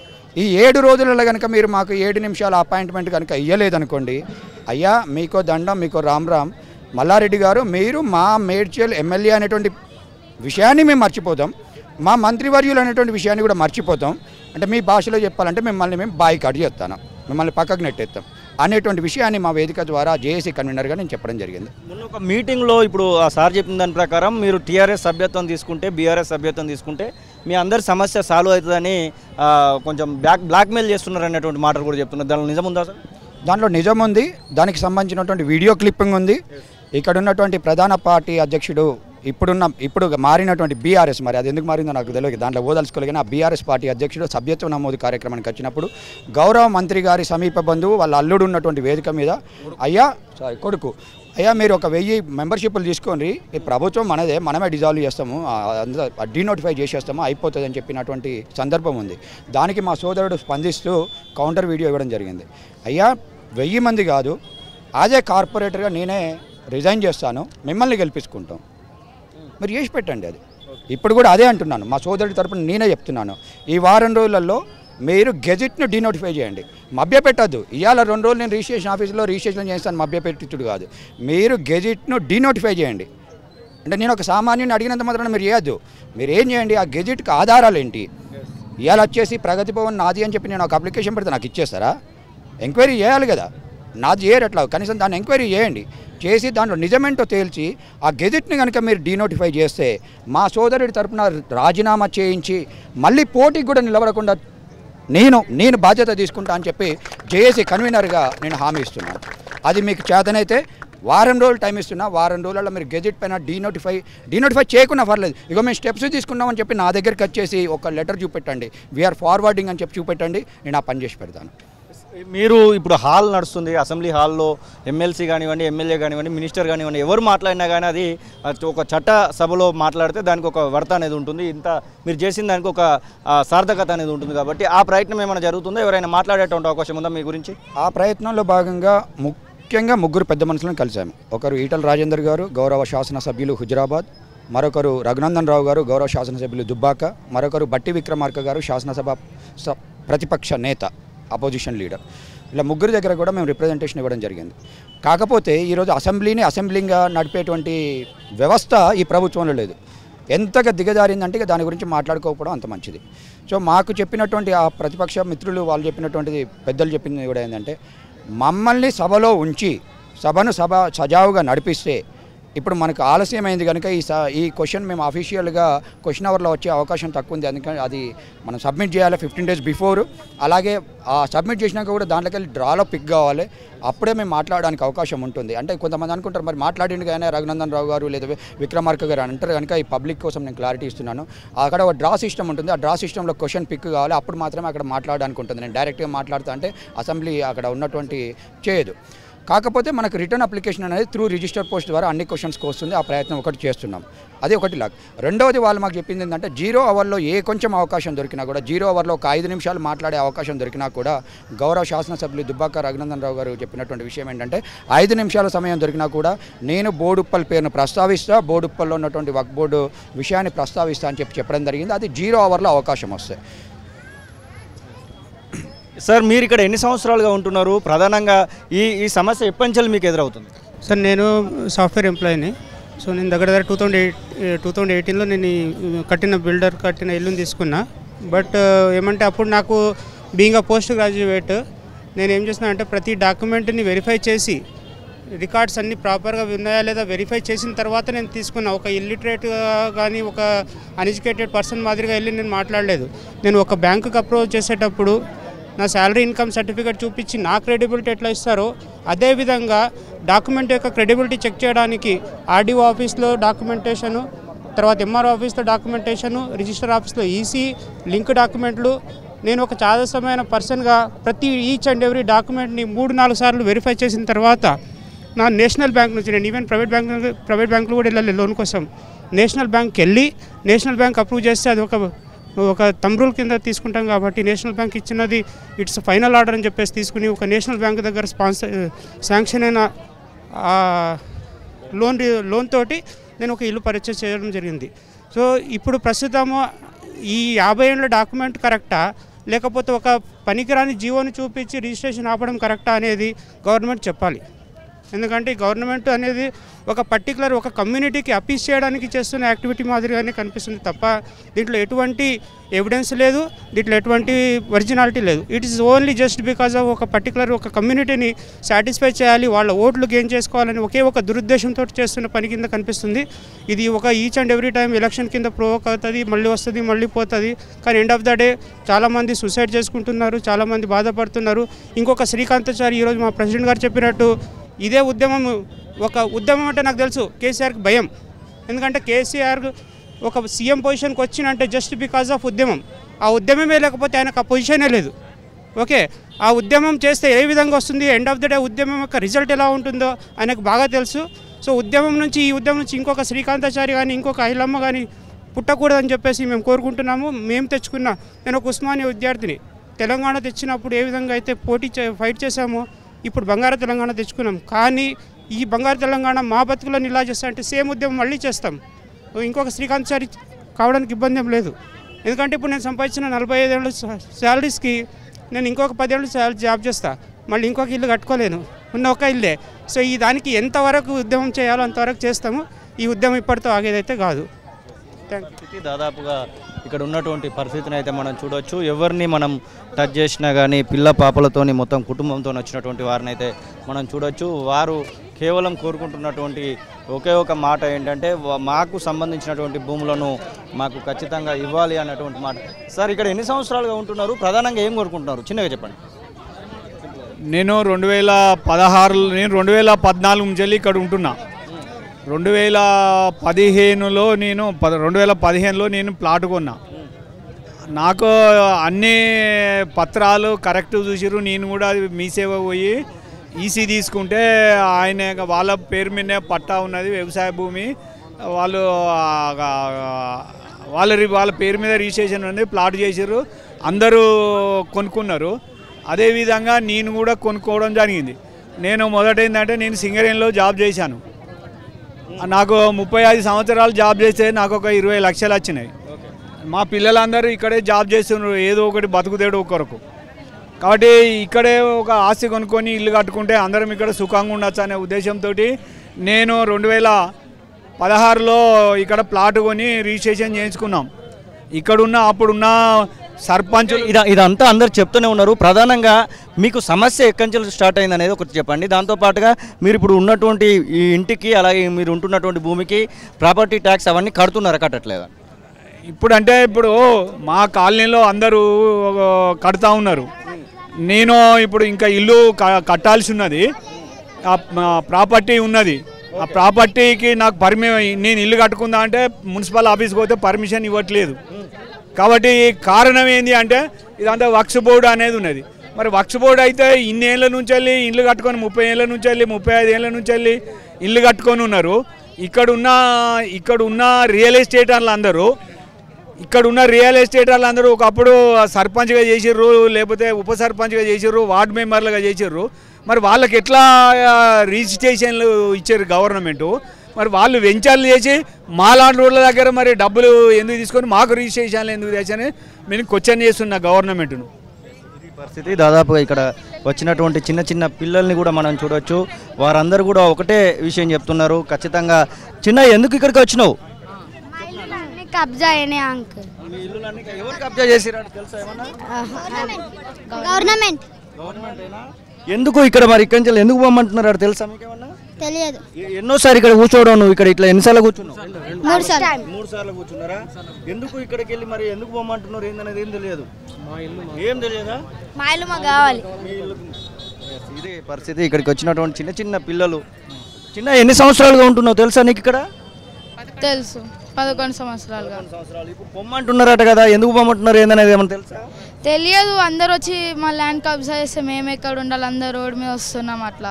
ఈ ఏడు రోజులలో కనుక మీరు మాకు ఏడు నిమిషాల అపాయింట్మెంట్ కనుక ఇవ్వలేదనుకోండి అయ్యా మీకో దండం మీకో రామ్ రామ్ మల్లారెడ్డి గారు మీరు మా మేడ్చల్ ఎమ్మెల్యే అనేటువంటి విషయాన్ని మేము మర్చిపోతాం మా మంత్రివర్యులు అనేటువంటి విషయాన్ని కూడా మర్చిపోతాం అంటే మీ భాషలో చెప్పాలంటే మిమ్మల్ని మేము బాయ్ కట్ చేస్తాను మిమ్మల్ని పక్కకు నెట్టేస్తాం అనేటువంటి విషయాన్ని మా వేదిక ద్వారా జేఏసీ కన్వీనర్గా నేను చెప్పడం జరిగింది మొన్న ఒక మీటింగ్లో ఇప్పుడు ఆ సార్ చెప్పిన దాని ప్రకారం మీరు టీఆర్ఎస్ సభ్యత్వం తీసుకుంటే బీఆర్ఎస్ సభ్యత్వం తీసుకుంటే మీ అందరి సమస్య సాల్వ్ అవుతుందని ఆ, కొంచెం బ్లాక్ బ్లాక్మెయిల్ చేస్తున్నారు అనేటువంటి మాటలు కూడా చెప్తున్నారు దానిలో నిజం ఉందా సార్ దాంట్లో నిజం ఉంది దానికి సంబంధించినటువంటి వీడియో క్లిప్పింగ్ ఉంది ఇక్కడ ఉన్నటువంటి ప్రధాన పార్టీ అధ్యక్షుడు ఇప్పుడున్న ఇప్పుడు మారినటువంటి బీఆర్ఎస్ మరి అది ఎందుకు మారిందో నాకు తెలియదు దాంట్లో ఓదలుచుకోలేదు కానీ ఆ బీఆర్ఎస్ పార్టీ అధ్యక్షుడు సభ్యత్వ నమోదు కార్యక్రమానికి వచ్చినప్పుడు గౌరవ మంత్రి గారి సమీప బంధువు వాళ్ళ అల్లుడు ఉన్నటువంటి వేదిక మీద అయ్యా సారీ కొడుకు అయ్యా మీరు ఒక వెయ్యి మెంబర్షిప్లు తీసుకోండి ఈ ప్రభుత్వం మనదే మనమే డిజాల్వ్ చేస్తాము డీనోటిఫై చేసేస్తాము అయిపోతుంది అని చెప్పినటువంటి సందర్భం ఉంది దానికి మా సోదరుడు స్పందిస్తూ కౌంటర్ వీడియో ఇవ్వడం జరిగింది అయ్యా వెయ్యి మంది కాదు అదే కార్పొరేటర్గా నేనే రిజైన్ చేస్తాను మిమ్మల్ని గెలిపించుకుంటాం మీరు చేసి పెట్టండి అది ఇప్పుడు కూడా అదే అంటున్నాను మా సోదరుడి తరపున నేనే చెప్తున్నాను ఈ వారం రోజులలో మీరు గెజిట్ను డీనోటిఫై చేయండి మభ్య పెట్టద్దు ఇవాళ రెండు రోజులు నేను రిజిస్ట్రేషన్ ఆఫీస్లో రిజిస్ట్రేషన్ చేస్తాను మభ్య పెట్టించుడు కాదు మీరు గెజిట్ను డీనోటిఫై చేయండి అంటే నేను ఒక సామాన్యుని అడిగినంత మాత్రాన మీరు చేయొద్దు మీరు ఏం చేయండి ఆ గెజిట్కి ఆధారాలు ఏంటి ఇవాళ వచ్చేసి ప్రగతి భవన్ నాది అని చెప్పి నేను ఒక అప్లికేషన్ పెడితే నాకు ఇచ్చేస్తారా ఎంక్వైరీ చేయాలి కదా నాది చేయరు అట్లా కనీసం దాన్ని ఎంక్వైరీ చేయండి చేసి దాంట్లో నిజమేంటో తేల్చి ఆ గెజెట్ని కనుక మీరు డీనోటిఫై చేస్తే మా సోదరుడి తరపున రాజీనామా చేయించి మళ్ళీ పోటీకి కూడా నిలబడకుండా నేను నేను బాధ్యత తీసుకుంటా అని చెప్పి జేఏసీ కన్వీనర్గా నేను హామీ ఇస్తున్నాను అది మీకు చేతనైతే వారం రోజులు టైం ఇస్తున్నా వారం రోజులలో మీరు గెజెట్ పైన డీనోటిఫై డీనోటిఫై చేయకుండా పర్లేదు ఇక మేము స్టెప్స్ తీసుకున్నామని చెప్పి నా దగ్గరికి వచ్చేసి ఒక లెటర్ చూపెట్టండి వీఆర్ ఫార్వర్డింగ్ అని చెప్పి చూపెట్టండి నేను ఆ పని చేసి పెడతాను మీరు ఇప్పుడు హాల్ నడుస్తుంది అసెంబ్లీ హాల్లో ఎమ్మెల్సీ కానివ్వండి ఎమ్మెల్యే కానివ్వండి మినిస్టర్ కానివ్వండి ఎవరు మాట్లాడినా కానీ అది ఒక చట్ట సభలో మాట్లాడితే దానికి ఒక వర్త అనేది ఉంటుంది ఇంత మీరు చేసిన దానికి ఒక ఆ, సార్థకత అనేది ఉంటుంది కాబట్టి ఆ ప్రయత్నం ఏమైనా జరుగుతుందో ఎవరైనా మాట్లాడేటువంటి అవకాశం ఉందా మీ గురించి ఆ ప్రయత్నంలో భాగంగా ముఖ్యంగా ముగ్గురు పెద్ద మనుషులను కలిశాము ఒకరు ఈటల రాజేందర్ గారు గౌరవ శాసనసభ్యులు హుజరాబాద్ మరొకరు రఘునందన్ రావు గారు గౌరవ శాసనసభ్యులు దుబ్బాక మరొకరు బట్టి విక్రమార్క గారు శాసనసభ స- ప్రతిపక్ష నేత అపోజిషన్ లీడర్ ఇలా ముగ్గురు దగ్గర కూడా మేము రిప్రజెంటేషన్ ఇవ్వడం జరిగింది కాకపోతే ఈరోజు అసెంబ్లీని అసెంబ్లీగా నడిపేటువంటి వ్యవస్థ ఈ ప్రభుత్వంలో లేదు ఎంతగా దిగజారిందంటే ఇక దాని గురించి మాట్లాడుకోకపోవడం అంత మంచిది సో మాకు చెప్పినటువంటి ఆ ప్రతిపక్ష మిత్రులు వాళ్ళు చెప్పినటువంటిది పెద్దలు చెప్పింది కూడా ఏంటంటే మమ్మల్ని సభలో ఉంచి సభను సభ సజావుగా నడిపిస్తే ఇప్పుడు మనకు ఆలస్యమైంది కనుక ఈ స ఈ క్వశ్చన్ మేము అఫీషియల్గా క్వశ్చన్ అవర్లో వచ్చే అవకాశం తక్కువ ఉంది అందుకని అది మనం సబ్మిట్ చేయాలి ఫిఫ్టీన్ డేస్ బిఫోర్ అలాగే ఆ సబ్మిట్ చేసినాక కూడా దాంట్లోకి వెళ్ళి డ్రాలో పిక్ కావాలి అప్పుడే మేము మాట్లాడడానికి అవకాశం ఉంటుంది అంటే కొంతమంది అనుకుంటారు మరి మాట్లాడింది కానీ రఘునందన్ రావు గారు లేదా విక్రమార్క గారు అని అంటారు కనుక ఈ పబ్లిక్ కోసం నేను క్లారిటీ ఇస్తున్నాను అక్కడ ఒక డ్రా సిస్టమ్ ఉంటుంది ఆ డ్రా సిస్టంలో క్వశ్చన్ పిక్ కావాలి అప్పుడు మాత్రమే అక్కడ మాట్లాడడానికి ఉంటుంది నేను డైరెక్ట్గా మాట్లాడుతా అంటే అసెంబ్లీ అక్కడ ఉన్నటువంటి చేయదు కాకపోతే మనకు రిటర్న్ అప్లికేషన్ అనేది త్రూ రిజిస్టర్ పోస్ట్ ద్వారా అన్ని క్వశ్చన్స్కి వస్తుంది ఆ ప్రయత్నం ఒకటి చేస్తున్నాం అది ఒకటి లాగ్ రెండవది వాళ్ళు మాకు చెప్పింది ఏంటంటే జీరో అవర్లో ఏ కొంచెం అవకాశం దొరికినా కూడా జీరో అవర్లో ఒక ఐదు నిమిషాలు మాట్లాడే అవకాశం దొరికినా కూడా గౌరవ శాసనసభ్యులు దుబ్బాక రఘునందన్ రావు గారు చెప్పినటువంటి విషయం ఏంటంటే ఐదు నిమిషాల సమయం దొరికినా కూడా నేను బోడుప్పల్ పేరును ప్రస్తావిస్తా బోడుప్పల్లో ఉన్నటువంటి వక్ బోర్డు విషయాన్ని ప్రస్తావిస్తా అని చెప్పి చెప్పడం జరిగింది అది జీరో అవర్లో అవకాశం వస్తాయి సార్ మీరు ఇక్కడ ఎన్ని సంవత్సరాలుగా ఉంటున్నారు ప్రధానంగా ఈ ఈ సమస్య ఎప్పటి నుంచి మీకు ఎదురవుతుంది సార్ నేను సాఫ్ట్వేర్ ఎంప్లాయీని సో నేను దగ్గర దగ్గర two thousand eight two thousand ఎయిటీన్లో నేను ఈ కట్టిన బిల్డర్ కట్టిన ఇల్లుని తీసుకున్నా బట్ ఏమంటే అప్పుడు నాకు బీయింగ్ అ పోస్ట్ గ్రాడ్యుయేట్ నేను ఏం చేసిన అంటే ప్రతి డాక్యుమెంట్ని వెరిఫై చేసి రికార్డ్స్ అన్ని ప్రాపర్గా ఉన్నాయా లేదా వెరిఫై చేసిన తర్వాత నేను తీసుకున్నా ఒక ఇల్లిటరేట్గా కానీ ఒక అన్ఎడ్యుకేటెడ్ పర్సన్ మాదిరిగా వెళ్ళి నేను మాట్లాడలేదు నేను ఒక బ్యాంకుకి అప్రోచ్ చేసేటప్పుడు నా శాలరీ ఇన్కమ్ సర్టిఫికేట్ చూపించి నా క్రెడిబిలిటీ ఎట్లా ఇస్తారో అదేవిధంగా డాక్యుమెంట్ యొక్క క్రెడిబిలిటీ చెక్ చేయడానికి ఆర్డీఓ ఆఫీస్లో డాక్యుమెంటేషను తర్వాత ఎంఆర్ ఆఫీస్లో డాక్యుమెంటేషను రిజిస్టర్ ఆఫీస్లో ఈసీ లింక్ డాక్యుమెంట్లు నేను ఒక చాదసమైన పర్సన్గా ప్రతి ఈచ్ అండ్ ఎవ్రీ డాక్యుమెంట్ని మూడు నాలుగు సార్లు వెరిఫై చేసిన తర్వాత నా నేషనల్ బ్యాంక్ నుంచి నేను ఈవెన్ ప్రైవేట్ బ్యాంక్ ప్రైవేట్ బ్యాంకులు కూడా వెళ్ళాలి లోన్ కోసం నేషనల్ బ్యాంక్కి వెళ్ళి నేషనల్ బ్యాంక్ అప్రూవ్ చేస్తే అది ఒక ఒక తమ్రూల్ కింద తీసుకుంటాం కాబట్టి నేషనల్ బ్యాంక్ ఇచ్చినది ఇట్స్ ఫైనల్ ఆర్డర్ అని చెప్పేసి తీసుకుని ఒక నేషనల్ బ్యాంక్ దగ్గర స్పాన్సర్ శాంక్షన్ అయిన ఆ లోన్ లోన్ తోటి నేను ఒక ఇల్లు పర్చేస్ చేయడం జరిగింది సో ఇప్పుడు ప్రస్తుతము ఈ యాభై ఏళ్ళ డాక్యుమెంట్ కరెక్టా లేకపోతే ఒక పనికిరాని జీవోని చూపించి రిజిస్ట్రేషన్ ఆపడం కరెక్టా అనేది గవర్నమెంట్ చెప్పాలి ఎందుకంటే ఈ గవర్నమెంట్ అనేది ఒక పర్టికులర్ ఒక కమ్యూనిటీకి అపీస్ చేయడానికి చేస్తున్న యాక్టివిటీ మాదిరిగానే కనిపిస్తుంది తప్ప దీంట్లో ఎటువంటి ఎవిడెన్స్ లేదు దీంట్లో ఎటువంటి ఒరిజినాలిటీ లేదు it is only just because of ఒక పర్టికులర్ ఒక కమ్యూనిటీని సాటిస్ఫై చేయాలి వాళ్ళ ఓట్లు గెయిన్ చేసుకోవాలని ఒకే ఒక దురుద్దేశంతో చేస్తున్న పని కింద కనిపిస్తుంది ఇది ఒక each and every time election కింద ప్రోవోక్ అవుతుంది మళ్ళీ వస్తుంది మళ్ళీ పోతుంది కానీ ఎండ్ ఆఫ్ ద డే చాలామంది సూసైడ్ చేసుకుంటున్నారు చాలామంది బాధపడుతున్నారు ఇంకొక శ్రీకాంతాచారి ఈరోజు మా ప్రెసిడెంట్ గారు చెప్పినట్టు ఇదే ఉద్యమం ఒక ఉద్యమం అంటే నాకు తెలుసు కేసీఆర్కి భయం ఎందుకంటే కేసీఆర్ ఒక సీఎం పొజిషన్కి వచ్చినంటే జస్ట్ బికాజ్ ఆఫ్ ఉద్యమం ఆ ఉద్యమమే లేకపోతే ఆయనకు ఆ పొజిషనే లేదు ఓకే ఆ ఉద్యమం చేస్తే ఏ విధంగా వస్తుంది ఎండ్ ఆఫ్ ద డే ఉద్యమం యొక్క రిజల్ట్ ఎలా ఉంటుందో ఆయనకు బాగా తెలుసు సో ఉద్యమం నుంచి ఈ ఉద్యమం నుంచి ఇంకొక శ్రీకాంతాచారి కానీ ఇంకొక అహిలమ్మ కానీ పుట్టకూడదని చెప్పేసి మేము కోరుకుంటున్నాము మేము తెచ్చుకున్న నేను ఒక ఉస్మానియా విద్యార్థిని తెలంగాణ తెచ్చినప్పుడు ఏ విధంగా అయితే పోటీ చే ఫైట్ చేశామో ఇప్పుడు బంగారు తెలంగాణ తెచ్చుకున్నాం కానీ ఈ బంగారు తెలంగాణ మా బతుకులను ఇలా చేస్తా అంటే సేమ్ ఉద్యమం మళ్ళీ చేస్తాం ఇంకొక శ్రీకాంత్ చారి కావడానికి ఇబ్బంది ఏం లేదు ఎందుకంటే ఇప్పుడు నేను సంపాదించిన నలభై ఐదేళ్ళ శాలరీస్కి నేను ఇంకొక పదేళ్ళు శాలరీ జాబ్ చేస్తా మళ్ళీ ఇంకొక ఇల్లు కట్టుకోలేను ఉన్న ఒక ఇల్లే సో ఈ దానికి ఎంతవరకు ఉద్యమం చేయాలో అంతవరకు చేస్తాము ఈ ఉద్యమం ఇప్పటితో ఆగేదైతే కాదు థ్యాంక్ పరిస్థితి దాదాపుగా ఇక్కడ ఉన్నటువంటి పరిస్థితిని అయితే మనం చూడొచ్చు ఎవరిని మనం టచ్ చేసినా కానీ పిల్ల పాపలతోని మొత్తం కుటుంబంతో వచ్చినటువంటి వారిని అయితే మనం చూడొచ్చు వారు కేవలం కోరుకుంటున్నటువంటి ఒకే ఒక మాట ఏంటంటే వా- మాకు సంబంధించినటువంటి భూములను మాకు ఖచ్చితంగా ఇవ్వాలి అన్నటువంటి మాట సార్ ఇక్కడ ఎన్ని సంవత్సరాలుగా ఉంటున్నారు ప్రధానంగా ఏం కోరుకుంటున్నారు చిన్నగా చెప్పండి నేను రెండు వేల పదహారు నేను రెండు వేల పద్నాలుగు నుంచి వెళ్ళి ఇక్కడ ఉంటున్నా రెండు వేల పదిహేనులో నేను పద రెండు వేల పదిహేనులో నేను ప్లాట్ కొన్నా నాకు అన్ని పత్రాలు కరెక్ట్ చూసిర్రు నేను కూడా మీ సేవ పోయి ఈసీ తీసుకుంటే ఆయన వాళ్ళ పేరు మీదనే పట్టా ఉన్నది వ్యవసాయ భూమి వాళ్ళు ఆ, వాళ్ళ రి- వాళ్ళ పేరు మీద రిజిస్ట్రేషన్ ఉంది ప్లాట్ చేసిర్రు అందరూ కొనుక్కున్నారు అదేవిధంగా నేను కూడా కొనుక్కోవడం జరిగింది నేను మొదట ఏంటంటే నేను సింగరేణిలో జాబ్ చేశాను నాకు ముప్పై ఐదు సంవత్సరాలు జాబ్ చేస్తే నాకు ఒక ఇరవై లక్షలు వచ్చినాయి మా పిల్లలందరూ ఇక్కడే జాబ్ చేస్తున్నారు ఏదో ఒకటి బతుకుదేడు కొరకు కాబట్టి ఇక్కడే ఒక ఆస్తి కొనుక్కొని ఇల్లు కట్టుకుంటే అందరం ఇక్కడ సుఖంగా ఉండొచ్చు అనే ఉద్దేశంతో నేను రెండు వేల పదహారులో ఇక్కడ ప్లాట్ కొని రిజిస్ట్రేషన్ చేయించుకున్నాం ఇక్కడున్న అప్పుడున్న సర్పంచ్ ఇద ఇదంతా అందరు చెప్తూనే ఉన్నారు ప్రధానంగా మీకు సమస్య ఎక్కడి నుంచి స్టార్ట్ అయింది అనేది ఒకటి చెప్పండి దాంతోపాటుగా మీరు ఇప్పుడు ఉన్నటువంటి ఈ ఇంటికి అలాగే మీరు ఉంటున్నటువంటి భూమికి ప్రాపర్టీ ట్యాక్స్ అవన్నీ కడుతున్నారా కట్టట్లేదా ఇప్పుడు అంటే ఇప్పుడు మా కాలనీలో అందరూ కడతా ఉన్నారు నేను ఇప్పుడు ఇంకా ఇల్లు క- కట్టాల్సి ఉన్నది ఆ ప్రాపర్టీ ఉన్నది ఆ ప్రాపర్టీకి నాకు పర్మి నేను ఇల్లు కట్టుకుందా అంటే మున్సిపల్ ఆఫీస్కి పోతే పర్మిషన్ ఇవ్వట్లేదు కాబట్టి కారణం ఏంది అంటే ఇదంతా వక్స్ బోర్డు అనేది ఉన్నది మరి వక్స్ బోర్డు అయితే ఇన్నేళ్ళ నుంచి వెళ్ళి ఇల్లు కట్టుకొని ముప్పై ఏళ్ళ నుంచి వెళ్ళి ముప్పై ఐదు ఏళ్ళ నుంచి వెళ్ళి ఇల్లు కట్టుకొని ఉన్నారు ఇక్కడ ఉన్న ఇక్కడ ఉన్న రియల్ ఎస్టేట్ వాళ్ళందరూ ఇక్కడ ఉన్న రియల్ ఎస్టేట్ వాళ్ళందరూ ఒకప్పుడు సర్పంచ్గా చేసిర్రు లేకపోతే ఉప సర్పంచ్గా చేసిర్రు వార్డు మెంబర్లుగా చేసిర్రు మరి వాళ్ళకి ఎట్లా ఆ, రిజిస్ట్రేషన్లు ఇచ్చారు గవర్నమెంట్ మరి వాళ్ళు వెంచర్లు చేసి మాలాంటి రోడ్ల దగ్గర మరి డబ్బులు ఎందుకు తీసుకొని మాకు రిజిస్ట్రేషన్లు ఎందుకు తెచ్చని నేను క్వశ్చన్ చేస్తున్నా గవర్నమెంట్ను పరిస్థితి దాదాపుగా ఇక్కడ వచ్చినటువంటి చిన్న చిన్న పిల్లల్ని కూడా మనం చూడొచ్చు వారందరూ కూడా ఒకటే విషయం చెప్తున్నారు ఖచ్చితంగా చిన్న ఎందుకు ఇక్కడికి వచ్చినావు అన్ని కబ్జా అయినాయి అంకుల్ ఎవరు కబ్జా చేసిరని తెలుసా ఏమన్నా గవర్నమెంట్ ఎందుకు ఇక్కడ మరి ఇక్కడి నుంచి ఎందుకు పోమంటున్నారు అది తెలుసా మీకు ఏమన్నా తెలియదు ఎ- ఎన్నోసారి ఇక్కడ కూర్చోవడం నువ్వు ఇక్కడ ఇట్లా ఎన్నిసార్లు కూర్చున్నావు మూడు సార్లు మూడు సార్లు కూర్చున్నారా ఎందుకు ఇక్కడికి వెళ్ళి మరి ఎందుకు పోమంటున్నారు ఏందనేది ఏం తెలియదు ఏం తెలియదా మా ఇల్లు మాకు కావాలి ఇదే పరిస్థితి ఇక్కడికి వచ్చినటువంటి చిన్న చిన్న పిల్లలు చిన్న ఎన్ని సంవత్సరాలుగా ఉంటున్నావు తెలుసా నీకు ఇక్కడ తెలుసు పదకొండు సంవత్సరాలుగా పొమ్మంటున్నారట కదా ఎందుకు పొమ్మంటున్నారు ఏందనేది ఏమన్నా తెలుసా తెలియదు అందరు వచ్చి మా ల్యాండ్ కబ్జా చేస్తే మేము ఎక్కడ ఉండాలి అందరు రోడ్ మీద వస్తున్నాం అట్లా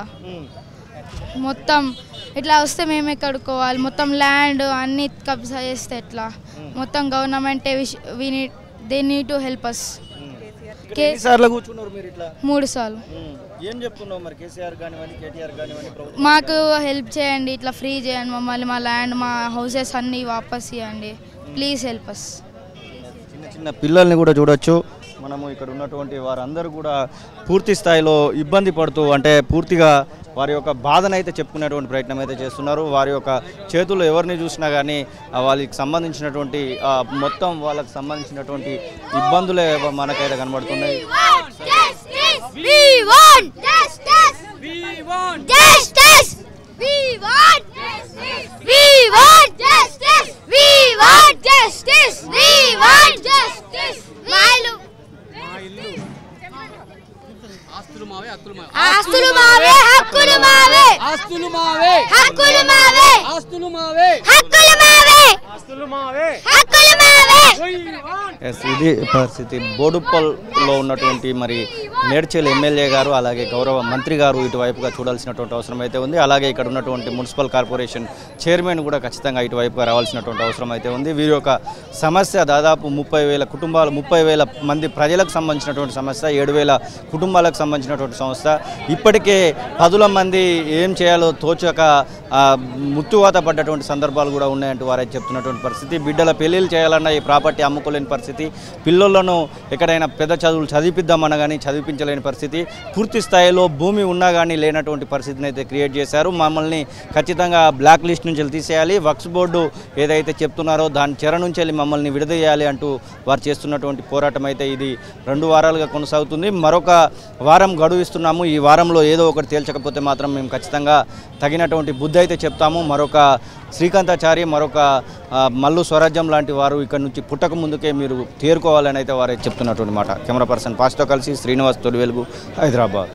మొత్తం ఇట్లా వస్తే మేము ఎక్కడుకోవాలి మొత్తం ల్యాండ్ అన్ని కబ్జా చేస్తే ఎట్లా మొత్తం గవర్నమెంటే విని they need to help us ఎన్నిసార్లు కూర్చున్నారు మీరు ఇట్లా మూడు సార్లు ఏం చెప్తున్నావు మరి కేసీఆర్ కానివ్వండి కేటీఆర్ కానివ్వండి ప్రభుత్వం మాకు హెల్ప్ చేయండి ఇట్లా ఫ్రీ చేయండి మమ్మల్ని మా ల్యాండ్ మా హౌసెస్ అన్నీ వాపస్ ఇవ్వండి ప్లీజ్ హెల్ప్ అస్ చిన్న చిన్న పిల్లల్ని కూడా చూడొచ్చు మనము ఇక్కడ ఉన్నటువంటి వారందరూ కూడా పూర్తి స్థాయిలో ఇబ్బంది పడుతూ అంటే పూర్తిగా వారి యొక్క బాధను అయితే చెప్పుకునేటువంటి ప్రయత్నం అయితే చేస్తున్నారు వారి యొక్క చేతుల్లో ఎవరిని చూసినా కానీ ఆ వాళ్ళకి సంబంధించినటువంటి ఆ మొత్తం వాళ్ళకి సంబంధించినటువంటి ఇబ్బందులే మనకైతే కనబడుతున్నాయి We want justice. We want justice. We want justice. We want justice. We want justice. We want justice. మాలు ఆస్తులు మావే హక్కులు మావే ఆస్తులు మావే హక్కులు మావే ఆస్తులు మావే హక్కులు మావే ఆస్తులు మావే హక్కులు మావే ఆస్తులు మావే హక్కులు మావే ఎస్ ఇది పరిస్థితి బోడుప్పల్లో ఉన్నటువంటి మరి మేడ్చల్ ఎమ్మెల్యే గారు అలాగే గౌరవ మంత్రి గారు ఇటువైపుగా చూడాల్సినటువంటి అవసరం అయితే ఉంది అలాగే ఇక్కడ ఉన్నటువంటి మున్సిపల్ కార్పొరేషన్ చైర్మన్ కూడా ఖచ్చితంగా ఇటువైపుగా రావాల్సినటువంటి అవసరం అయితే ఉంది వీరి యొక్క సమస్య దాదాపు ముప్పై వేల కుటుంబాలు ముప్పై వేల మంది ప్రజలకు సంబంధించినటువంటి సమస్య ఏడు వేల కుటుంబాలకు సంబంధించినటువంటి సంస్థ ఇప్పటికే పదుల మంది ఏం చేయాలో తోచక ఆ, ముత్తువాత పడ్డటువంటి సందర్భాలు కూడా ఉన్నాయంటూ వారైతే చెప్తున్నటువంటి పరిస్థితి బిడ్డల పెళ్ళిళ్ళు చేయాలన్నా ఈ ప్రాపర్టీ అమ్ముకోలేని పరిస్థితి పిల్లలను ఎక్కడైనా పెద్ద చదువులు చదివిద్దామన్నా కానీ చదివించలేని పరిస్థితి పూర్తి స్థాయిలో భూమి ఉన్నా కానీ లేనటువంటి పరిస్థితిని అయితే క్రియేట్ చేశారు మమ్మల్ని ఖచ్చితంగా బ్లాక్ లిస్ట్ నుంచి తీసేయాలి వక్స్ బోర్డు ఏదైతే చెప్తున్నారో దాని చెర నుంచి వెళ్ళి మమ్మల్ని విడదీయాలి అంటూ వారు చేస్తున్నటువంటి పోరాటం అయితే ఇది రెండు వారాలుగా కొనసాగుతుంది మరొక వారం గడువు ఇస్తున్నాము ఈ వారంలో ఏదో ఒకటి తేల్చకపోతే మాత్రం మేము ఖచ్చితంగా తగినటువంటి బుద్ధి అయితే చెప్తాము మరొక శ్రీకాంతాచారి మరొక ఆ, మల్లు స్వరాజ్యం లాంటి వారు ఇక్కడ నుంచి పుట్టక ముందుకే మీరు తేరుకోవాలని అయితే వారు చెప్తున్నటువంటి మాట కెమెరా పర్సన్ పాస్తో కలిసి శ్రీనివాస్ తొలివెలుగు హైదరాబాద్